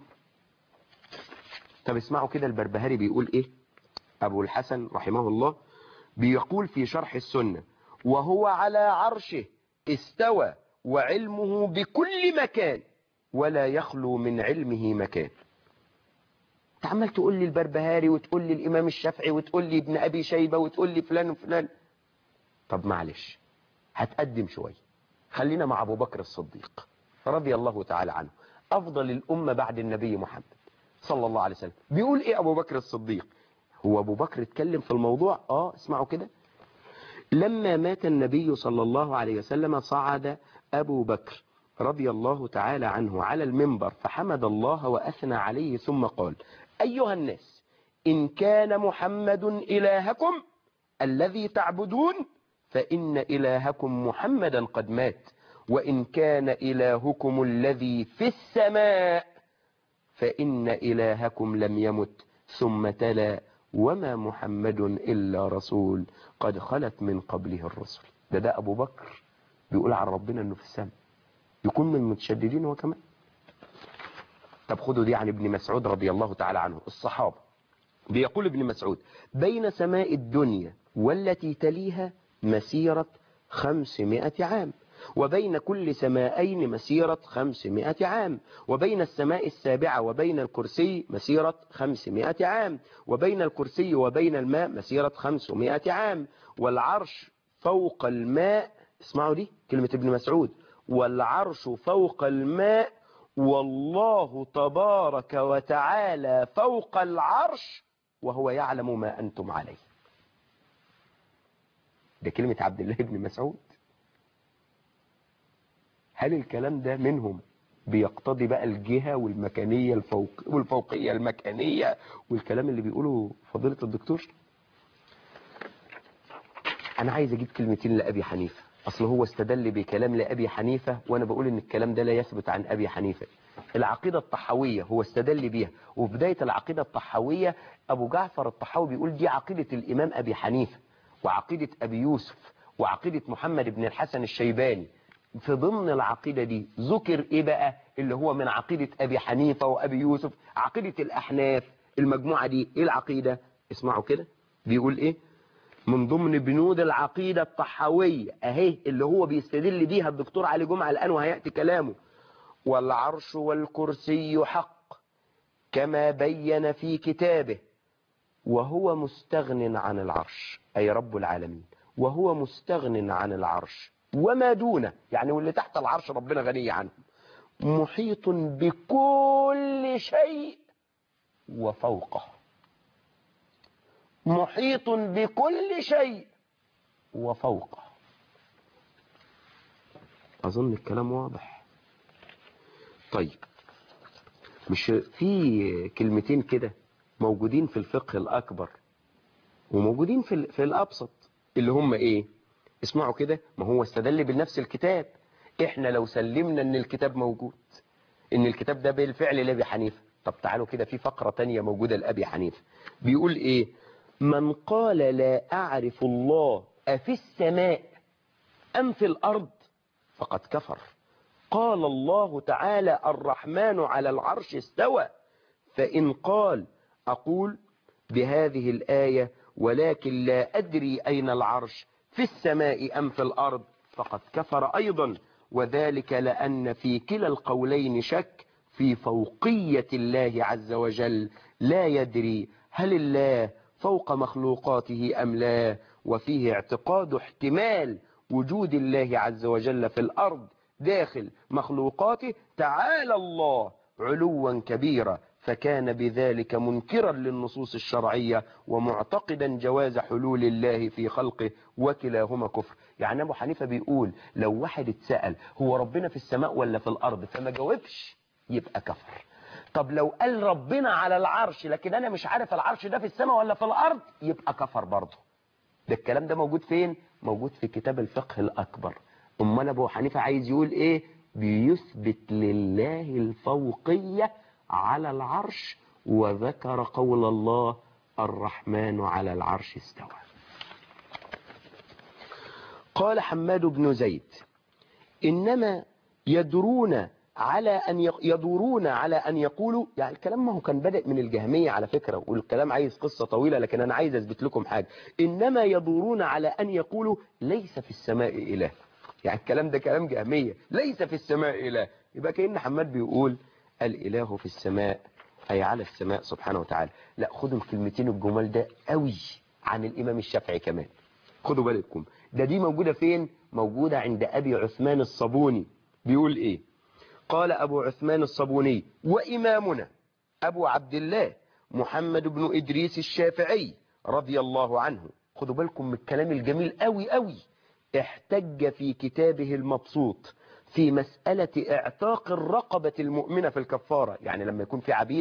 طب اسمعوا كده البربهاري بيقول ايه ابو الحسن رحمه الله بيقول في شرح السنة وهو على عرشه استوى وعلمه بكل مكان ولا يخلو من علمه مكان تعمل تقول لي البربهاري وتقول لي الامام الشافعي وتقول لي ابن ابي شيبة وتقول لي فلان وفلان طب معلش هتقدم شوية خلينا مع ابو بكر الصديق رضي الله تعالى عنه أفضل الأمة بعد النبي محمد صلى الله عليه وسلم بيقول إيه أبو بكر الصديق هو أبو بكر اتكلم في الموضوع آه اسمعوا كده لما مات النبي صلى الله عليه وسلم صعد أبو بكر رضي الله تعالى عنه على المنبر فحمد الله وأثنى عليه ثم قال أيها الناس إن كان محمد إلهكم الذي تعبدون فإن إلهكم محمدا قد مات وإن كان إلهكم الذي في السماء فإن إلهكم لم يمت ثم تلا وما محمد إلا رسول قد خلت من قبله الرسل ده ده أبو بكر بيقول عن ربنا أنه في السماء يكون من المتشددين هو كمان طب خدوا دي عن ابن مسعود رضي الله تعالى عنه الصحابة بيقول ابن مسعود بين سماء الدنيا والتي تليها مسيرة خمسمائة عام وبين كل سمائين مسيرة خمسمائة عام وبين السماء السابعة وبين الكرسي مسيرة خمسمائة عام وبين الكرسي وبين الماء مسيرة خمسمائة عام والعرش فوق الماء اسمعوا دي كلمة ابن مسعود والعرش فوق الماء والله تبارك وتعالى فوق العرش وهو يعلم ما أنتم عليه ده كلمة عبد الله بن مسعود هل الكلام ده منهم بيقتضي بقى الجهة والمكانية الفوق والفوقية المكانية والكلام اللي بيقوله فضيلة الدكتور أنا عايز أجيب كلمتين لأبي حنيفة أصل هو استدل بكلام لأبي حنيفة وأنا بقول إن الكلام ده لا يثبت عن أبي حنيفة العقيدة الطحاوية هو استدل بيها وفي بداية العقيدة الطحاوية أبو جعفر الطحاوي بيقول دي عقيدة الإمام أبي حنيفة وعقيدة أبي يوسف وعقيدة محمد بن الحسن الشيباني في ضمن العقيدة دي ذكر إيه بقى اللي هو من عقيدة أبي حنيفة وأبي يوسف عقيدة الأحناف المجموعة دي إيه العقيدة اسمعوا كده بيقول إيه من ضمن بنود العقيدة الطحاوية أهي اللي هو بيستدل بيها الدكتور علي جمعة الآن وهيأتي كلامه والعرش والكرسي حق كما بين في كتابه وهو مستغن عن العرش أي رب العالمين وهو مستغن عن العرش وما دونه يعني واللي تحت العرش ربنا غني عنه محيط بكل شيء وفوقه محيط بكل شيء وفوقه أظن الكلام واضح طيب مش في كلمتين كده موجودين في الفقه الأكبر وموجودين في, ال- في الأبسط اللي هم إيه اسمعوا كده ما هو استدل بنفس الكتاب احنا لو سلمنا ان الكتاب موجود ان الكتاب ده بالفعل لأبي حنيفة طب تعالوا كده في فقرة تانية موجودة لأبي حنيفة بيقول ايه من قال لا أعرف الله أفي السماء أم في الأرض فقد كفر قال الله تعالى الرحمن على العرش استوى فإن قال أقول بهذه الآية ولكن لا أدري أين العرش في السماء أم في الأرض فقد كفر أيضا وذلك لأن في كلا القولين شك في فوقية الله عز وجل لا يدري هل الله فوق مخلوقاته أم لا وفيه اعتقاد احتمال وجود الله عز وجل في الأرض داخل مخلوقاته تعالى الله علوا كبيرا فكان بذلك منكرا للنصوص الشرعية ومعتقدا جواز حلول الله في خلقه وكلاهما كفر يعني أبو حنيفة بيقول لو واحد اتسأل هو ربنا في السماء ولا في الأرض فما جاوبش يبقى كفر طب لو قال ربنا على العرش لكن أنا مش عارف العرش ده في السماء ولا في الأرض يبقى كفر برضه ده الكلام ده موجود فين موجود في كتاب الفقه الأكبر أمال أبو حنيفة عايز يقول إيه بيثبت لله الفوقية على العرش وذكر قول الله الرحمن على العرش استوى قال حماد بن زيد إنما يدرون على أن يق- يدورون على أن يقولوا يعني الكلام ما هو كان بدأ من الجهمية على فكرة والكلام عايز قصة طويلة لكن أنا عايز أثبت لكم حاجة إنما يدورون على أن يقولوا ليس في السماء إله يعني الكلام ده كلام جهمية ليس في السماء إله يبقى كأن حماد بيقول الإله في السماء أي على السماء سبحانه وتعالى لا خدوا الكلمتين الجمال ده قوي عن الإمام الشافعي كمان خدوا بالكم ده دي موجودة فين موجودة عند أبي عثمان الصابوني بيقول إيه قال أبو عثمان الصابوني وإمامنا أبو عبد الله محمد بن إدريس الشافعي رضي الله عنه خدوا بالكم من الكلام الجميل قوي قوي احتج في كتابه المبسوط في مسألة اعتاق الرقبة المؤمنة في الكفارة يعني لما يكون في عبيد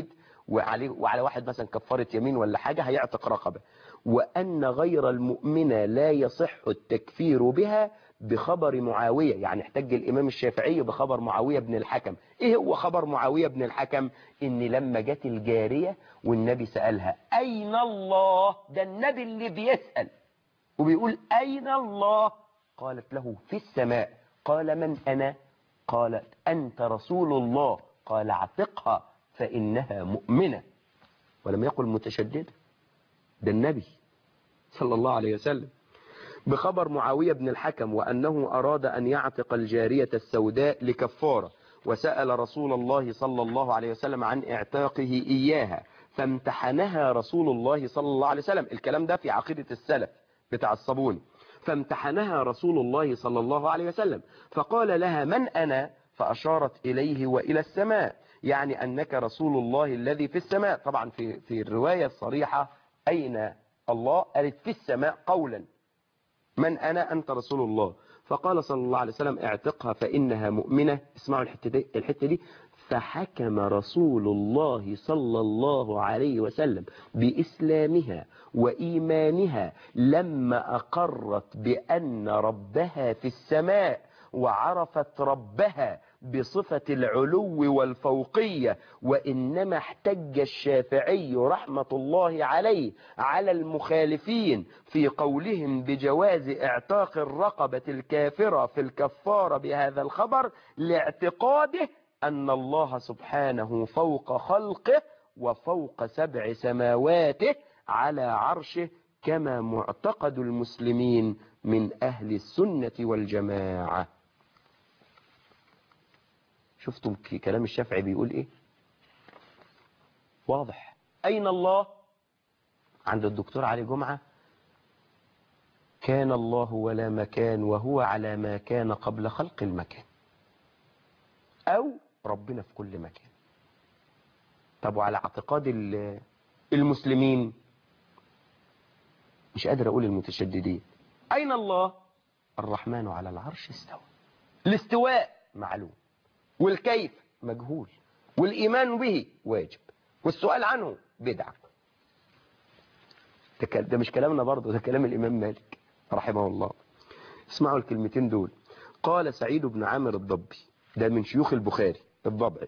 وعليه وعلى واحد مثلا كفارة يمين ولا حاجة هيعتق رقبة وأن غير المؤمنة لا يصح التكفير بها بخبر معاوية يعني احتج الإمام الشافعي بخبر معاوية بن الحكم إيه هو خبر معاوية بن الحكم إن لما جت الجارية والنبي سألها أين الله ده النبي اللي بيسأل وبيقول أين الله قالت له في السماء قال من أنا قالت أنت رسول الله قال اعتقها فإنها مؤمنة ولم يقل متشددة ده النبي صلى الله عليه وسلم بخبر معاوية بن الحكم وأنه أراد أن يعتق الجارية السوداء لكفارة وسأل رسول الله صلى الله عليه وسلم عن اعتاقه إياها فامتحنها رسول الله صلى الله عليه وسلم الكلام ده في عقيدة السلف بتاع الصابون فامتحنها رسول الله صلى الله عليه وسلم فقال لها من أنا فأشارت إليه وإلى السماء يعني أنك رسول الله الذي في السماء طبعا في, في الرواية الصريحة أين الله قالت في السماء قولا من أنا أنت رسول الله فقال صلى الله عليه وسلم اعتقها فإنها مؤمنة اسمعوا الحتة دي, الحتة دي فحكم رسول الله صلى الله عليه وسلم بإسلامها وإيمانها لما أقرت بأن ربها في السماء وعرفت ربها بصفة العلو والفوقية وإنما احتج الشافعي رحمة الله عليه على المخالفين في قولهم بجواز اعتاق الرقبة الكافرة في الكفارة بهذا الخبر لاعتقاده أن الله سبحانه فوق خلقه وفوق سبع سماواته على عرشه كما معتقد المسلمين من أهل السنة والجماعة شفتم كلام الشافعي بيقول ايه واضح اين الله عند الدكتور علي جمعة كان الله ولا مكان وهو على ما كان قبل خلق المكان او ربنا في كل مكان طب وعلى اعتقاد المسلمين مش قادر اقول المتشددين اين الله الرحمن على العرش استوى الاستواء معلوم والكيف مجهول والإيمان به واجب والسؤال عنه بدعة ده, ده مش كلامنا برضه ده كلام الإمام مالك رحمه الله اسمعوا الكلمتين دول قال سعيد بن عامر الضبي ده من شيوخ البخاري الضبعي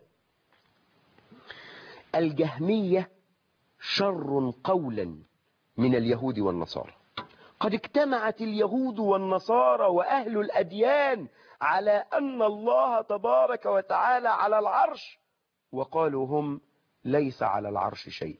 الجهمية شر قولا من اليهود والنصارى قد اجتمعت اليهود والنصارى وأهل الأديان على أن الله تبارك وتعالى على العرش وقالوا هم ليس على العرش شيء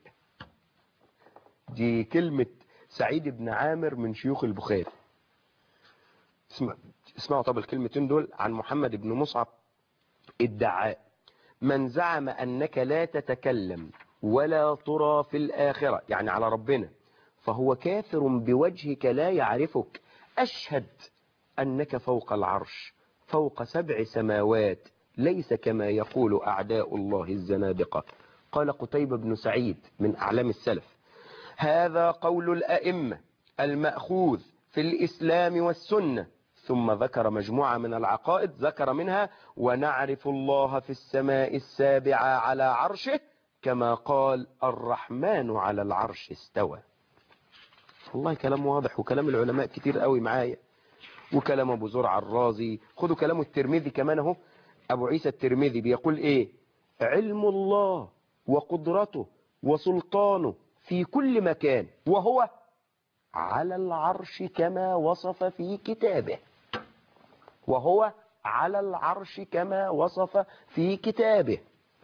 دي كلمة سعيد بن عامر من شيوخ البخاري اسمع اسمعوا طب الكلمتين دول عن محمد بن مصعب ادعاء من زعم أنك لا تتكلم ولا ترى في الآخرة يعني على ربنا فهو كافر بوجهك لا يعرفك أشهد أنك فوق العرش فوق سبع سماوات ليس كما يقول أعداء الله الزنادقة قال قتيبة بن سعيد من أعلام السلف هذا قول الأئمة المأخوذ في الإسلام والسنة ثم ذكر مجموعة من العقائد ذكر منها ونعرف الله في السماء السابعة على عرشه كما قال الرحمن على العرش استوى والله كلام واضح وكلام العلماء كتير قوي معايا وكلام ابو زرع الرازي خدوا كلام الترمذي كمان اهو ابو عيسى الترمذي بيقول ايه علم الله وقدرته وسلطانه في كل مكان وهو على العرش كما وصف في كتابه وهو على العرش كما وصف في كتابه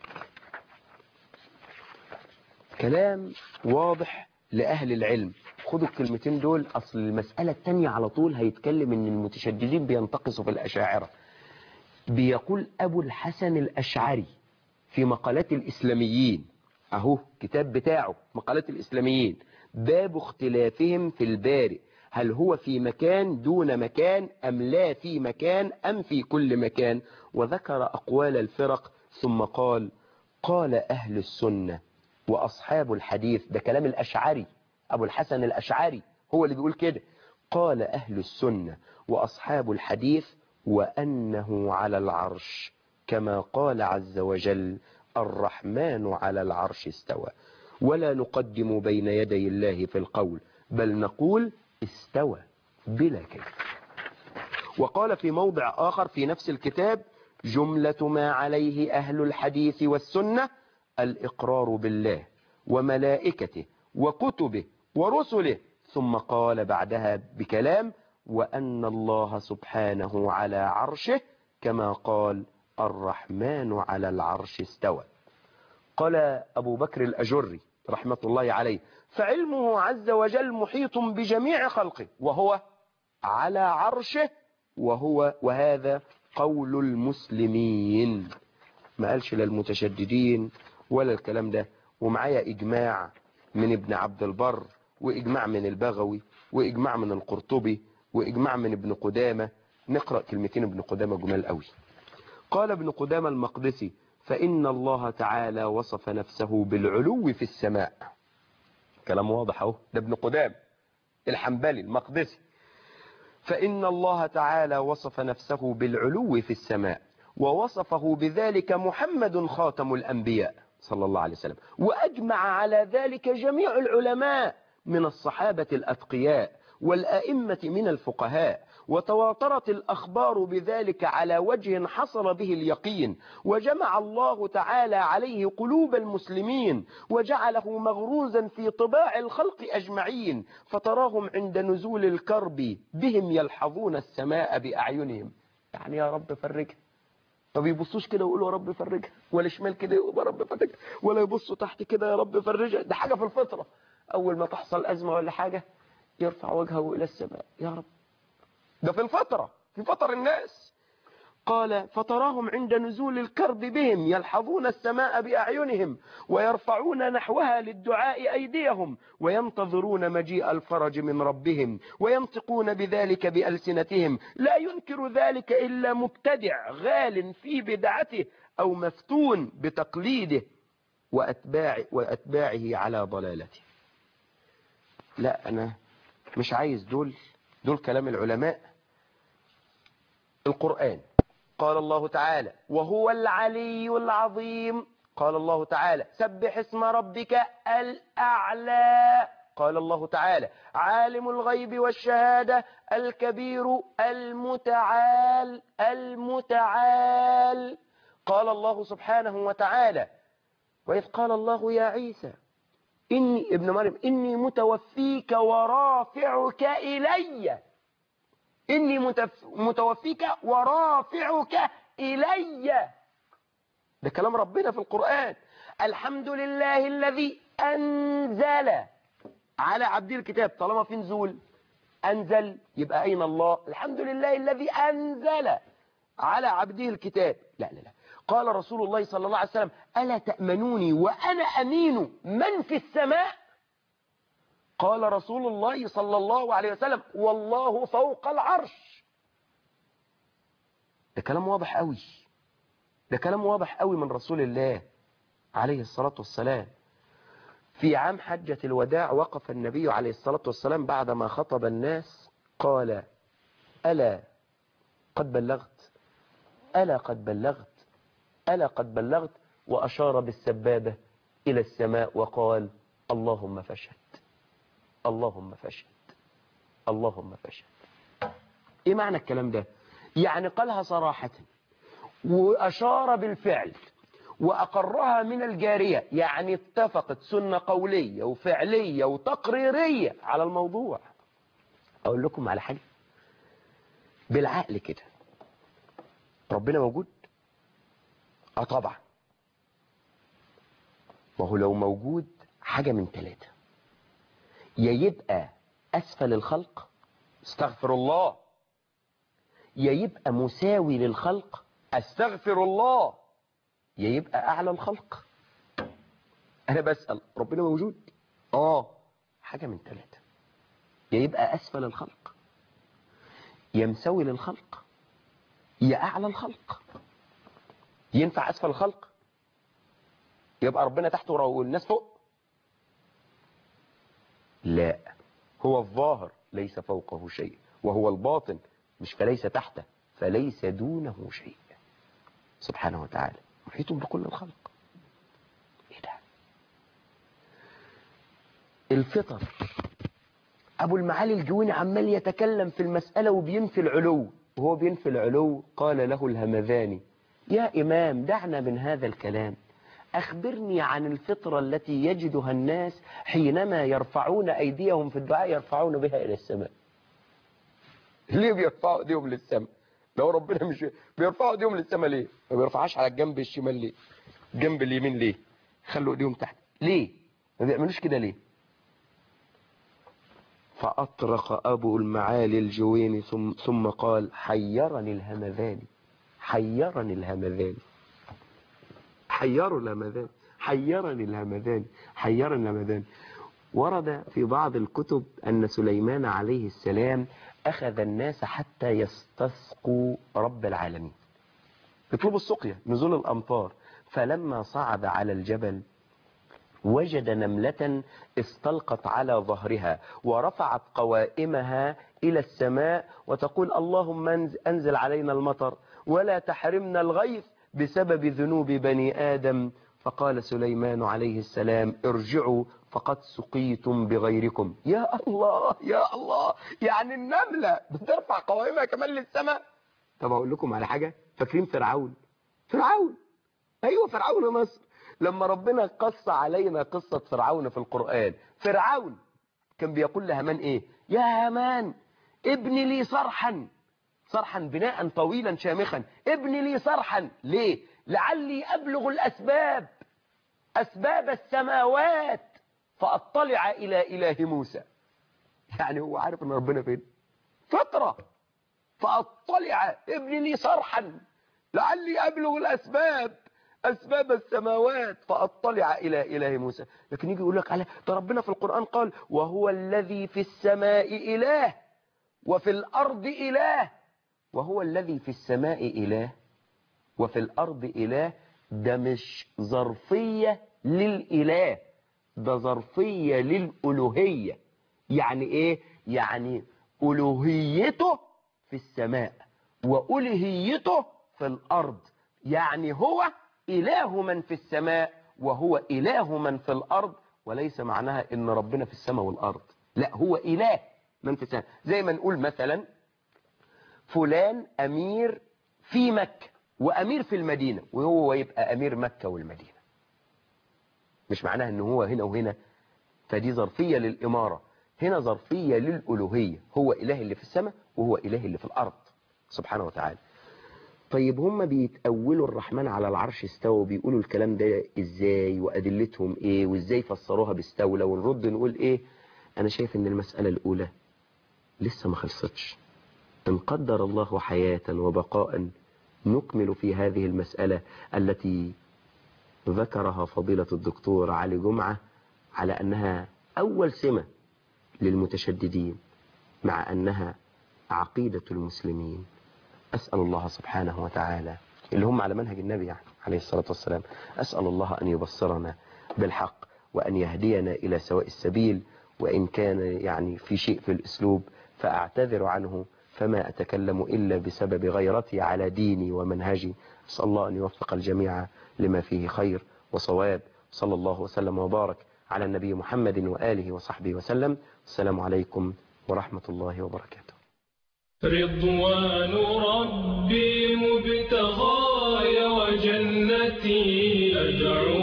كلام واضح لأهل العلم خدوا الكلمتين دول أصل المسألة التانية على طول هيتكلم إن المتشددين بينتقصوا في الأشاعرة بيقول أبو الحسن الأشعري في مقالات الإسلاميين أهو كتاب بتاعه مقالات الإسلاميين باب اختلافهم في البارئ هل هو في مكان دون مكان أم لا في مكان أم في كل مكان وذكر أقوال الفرق ثم قال قال أهل السنة وأصحاب الحديث ده كلام الأشعري أبو الحسن الأشعري هو اللي بيقول كده قال أهل السنة وأصحاب الحديث وأنه على العرش كما قال عز وجل الرحمن على العرش استوى ولا نقدم بين يدي الله في القول بل نقول استوى بلا كيف وقال في موضع آخر في نفس الكتاب جملة ما عليه أهل الحديث والسنة الإقرار بالله وملائكته وكتبه ورسله ثم قال بعدها بكلام وأن الله سبحانه على عرشه كما قال الرحمن على العرش استوى قال أبو بكر الأجري رحمة الله عليه فعلمه عز وجل محيط بجميع خلقه وهو على عرشه وهو وهذا قول المسلمين ما قالش لا المتشددين ولا الكلام ده ومعايا إجماع من ابن عبد البر وإجماع من البغوي وإجماع من القرطبي وإجماع من ابن قدامة نقرأ كلمتين ابن قدامة جمال قوي قال ابن قدامة المقدسي فإن الله تعالى وصف نفسه بالعلو في السماء كلام واضح اهو ده ابن قدام الحنبلي المقدسي فإن الله تعالى وصف نفسه بالعلو في السماء ووصفه بذلك محمد خاتم الأنبياء صلى الله عليه وسلم وأجمع على ذلك جميع العلماء من الصحابة الأتقياء والأئمة من الفقهاء وتواترت الأخبار بذلك على وجه حصل به اليقين وجمع الله تعالى عليه قلوب المسلمين وجعله مغروزا في طباع الخلق أجمعين فتراهم عند نزول الكرب بهم يلحظون السماء بأعينهم يعني يا رب فرجها ما بيبصوش كده ويقولوا يا رب فرجها ولا شمال كده يقولوا يا رب فرجها ولا يبصوا تحت كده يا رب فرجها ده حاجة في الفطرة أول ما تحصل أزمة ولا حاجة يرفع وجهه إلى السماء يا رب ده في الفترة في فطر الناس قال فتراهم عند نزول الكرب بهم يلحظون السماء بأعينهم ويرفعون نحوها للدعاء أيديهم وينتظرون مجيء الفرج من ربهم وينطقون بذلك بألسنتهم لا ينكر ذلك إلا مبتدع غال في بدعته أو مفتون بتقليده وأتباع وأتباعه على ضلالته لا أنا مش عايز دول دول كلام العلماء القرآن قال الله تعالى وهو العلي العظيم قال الله تعالى سبح اسم ربك الأعلى قال الله تعالى عالم الغيب والشهادة الكبير المتعال المتعال قال الله سبحانه وتعالى وإذ قال الله يا عيسى إني ابن مريم إني متوفيك ورافعك إلي إني متف... متوفيك ورافعك إلي ده كلام ربنا في القرآن الحمد لله الذي أنزل على عبد الكتاب طالما في نزول أنزل يبقى أين الله الحمد لله الذي أنزل على عبده الكتاب لا لا لا قال رسول الله صلى الله عليه وسلم ألا تأمنوني وأنا أمين من في السماء قال رسول الله صلى الله عليه وسلم والله فوق العرش ده كلام واضح قوي ده كلام واضح قوي من رسول الله عليه الصلاة والسلام في عام حجة الوداع وقف النبي عليه الصلاة والسلام بعدما خطب الناس قال ألا قد بلغت ألا قد بلغت ألا قد بلغت وأشار بالسبابة إلى السماء وقال اللهم فاشهد اللهم فاشهد اللهم فاشهد ايه معنى الكلام ده يعني قالها صراحة وأشار بالفعل وأقرها من الجارية يعني اتفقت سنة قولية وفعلية وتقريرية على الموضوع أقول لكم على حاجة بالعقل كده ربنا موجود اه طبعا ما هو لو موجود حاجة من ثلاثة يا يبقى أسفل الخلق استغفر الله يا يبقى مساوي للخلق استغفر الله يا يبقى أعلى الخلق أنا بسأل ربنا موجود آه حاجة من ثلاثة يا يبقى أسفل الخلق يا مساوي للخلق يا أعلى الخلق ينفع أسفل الخلق يبقى ربنا تحته والناس فوق لا هو الظاهر ليس فوقه شيء وهو الباطن مش فليس تحته فليس دونه شيء سبحانه وتعالى محيط بكل الخلق الفطر أبو المعالي الجويني عمال يتكلم في المسألة وبينفي العلو وهو بينفي العلو قال له الهمذاني يا إمام دعنا من هذا الكلام أخبرني عن الفطرة التي يجدها الناس حينما يرفعون أيديهم في الدعاء يرفعون بها إلى السماء ليه بيرفعوا ايديهم للسماء لو ربنا مش بيرفعوا ايديهم للسماء ليه ما بيرفعهاش على الجنب الشمال ليه الجنب اليمين ليه خلوا ايديهم تحت ليه ما بيعملوش كده ليه فأطرق أبو المعالي الجويني ثم, ثم قال حيرني الهمذاني حيرني الهمذاني حيروا الهمذاني حيرني الهمذاني حيرني الهمذاني ورد في بعض الكتب أن سليمان عليه السلام أخذ الناس حتى يستسقوا رب العالمين يطلبوا السقيا نزول الأمطار فلما صعد على الجبل وجد نملة استلقت على ظهرها ورفعت قوائمها إلى السماء وتقول اللهم أنزل علينا المطر ولا تحرمنا الغيث بسبب ذنوب بني آدم فقال سليمان عليه السلام ارجعوا فقد سقيتم بغيركم يا الله يا الله يعني النملة بترفع قوائمها كمان للسماء طب أقول لكم على حاجة فاكرين فرعون فرعون أيوة فرعون مصر لما ربنا قص علينا قصة فرعون في القرآن فرعون كان بيقول لهامان ايه يا هامان ابني لي صرحا صرحا بناء طويلا شامخا ابني لي صرحا ليه لعلي أبلغ الأسباب أسباب السماوات فأطلع إلى إله موسى يعني هو عارف أن ربنا فين فطرة فأطلع ابني لي صرحا لعلي أبلغ الأسباب أسباب السماوات فأطلع إلى إله موسى لكن يجي يقول لك على ده ربنا في القرآن قال وهو الذي في السماء إله وفي الأرض إله وهو الذي في السماء إله وفي الأرض إله ده مش ظرفية للإله ده ظرفية للألوهية يعني إيه؟ يعني ألوهيته في السماء وألوهيته في الأرض يعني هو إله من في السماء وهو إله من في الأرض وليس معناها إن ربنا في السماء والأرض لا هو إله من في السماء زي ما نقول مثلا فلان أمير في مكة وأمير في المدينة وهو يبقى أمير مكة والمدينة مش معناها إن هو هنا وهنا فدي ظرفية للإمارة هنا ظرفية للألوهية هو إله اللي في السماء وهو إله اللي في الأرض سبحانه وتعالى طيب هم بيتأولوا الرحمن على العرش استوى وبيقولوا الكلام ده ازاي وأدلتهم ايه وازاي فسروها باستولى ونرد نقول ايه انا شايف ان المسألة الاولى لسه ما خلصتش ان قدر الله حياة وبقاء نكمل في هذه المسألة التي ذكرها فضيلة الدكتور علي جمعة على أنها أول سمة للمتشددين مع أنها عقيدة المسلمين أسأل الله سبحانه وتعالى اللي هم على منهج النبي يعني عليه الصلاة والسلام أسأل الله أن يبصرنا بالحق وأن يهدينا إلى سواء السبيل وإن كان يعني في شيء في الأسلوب فأعتذر عنه فما أتكلم إلا بسبب غيرتي على ديني ومنهجي أسأل الله أن يوفق الجميع لما فيه خير وصواب صلى الله وسلم وبارك على النبي محمد وآله وصحبه وسلم السلام عليكم ورحمة الله وبركاته رضوان ربي مبتغاي وجنتي أدعو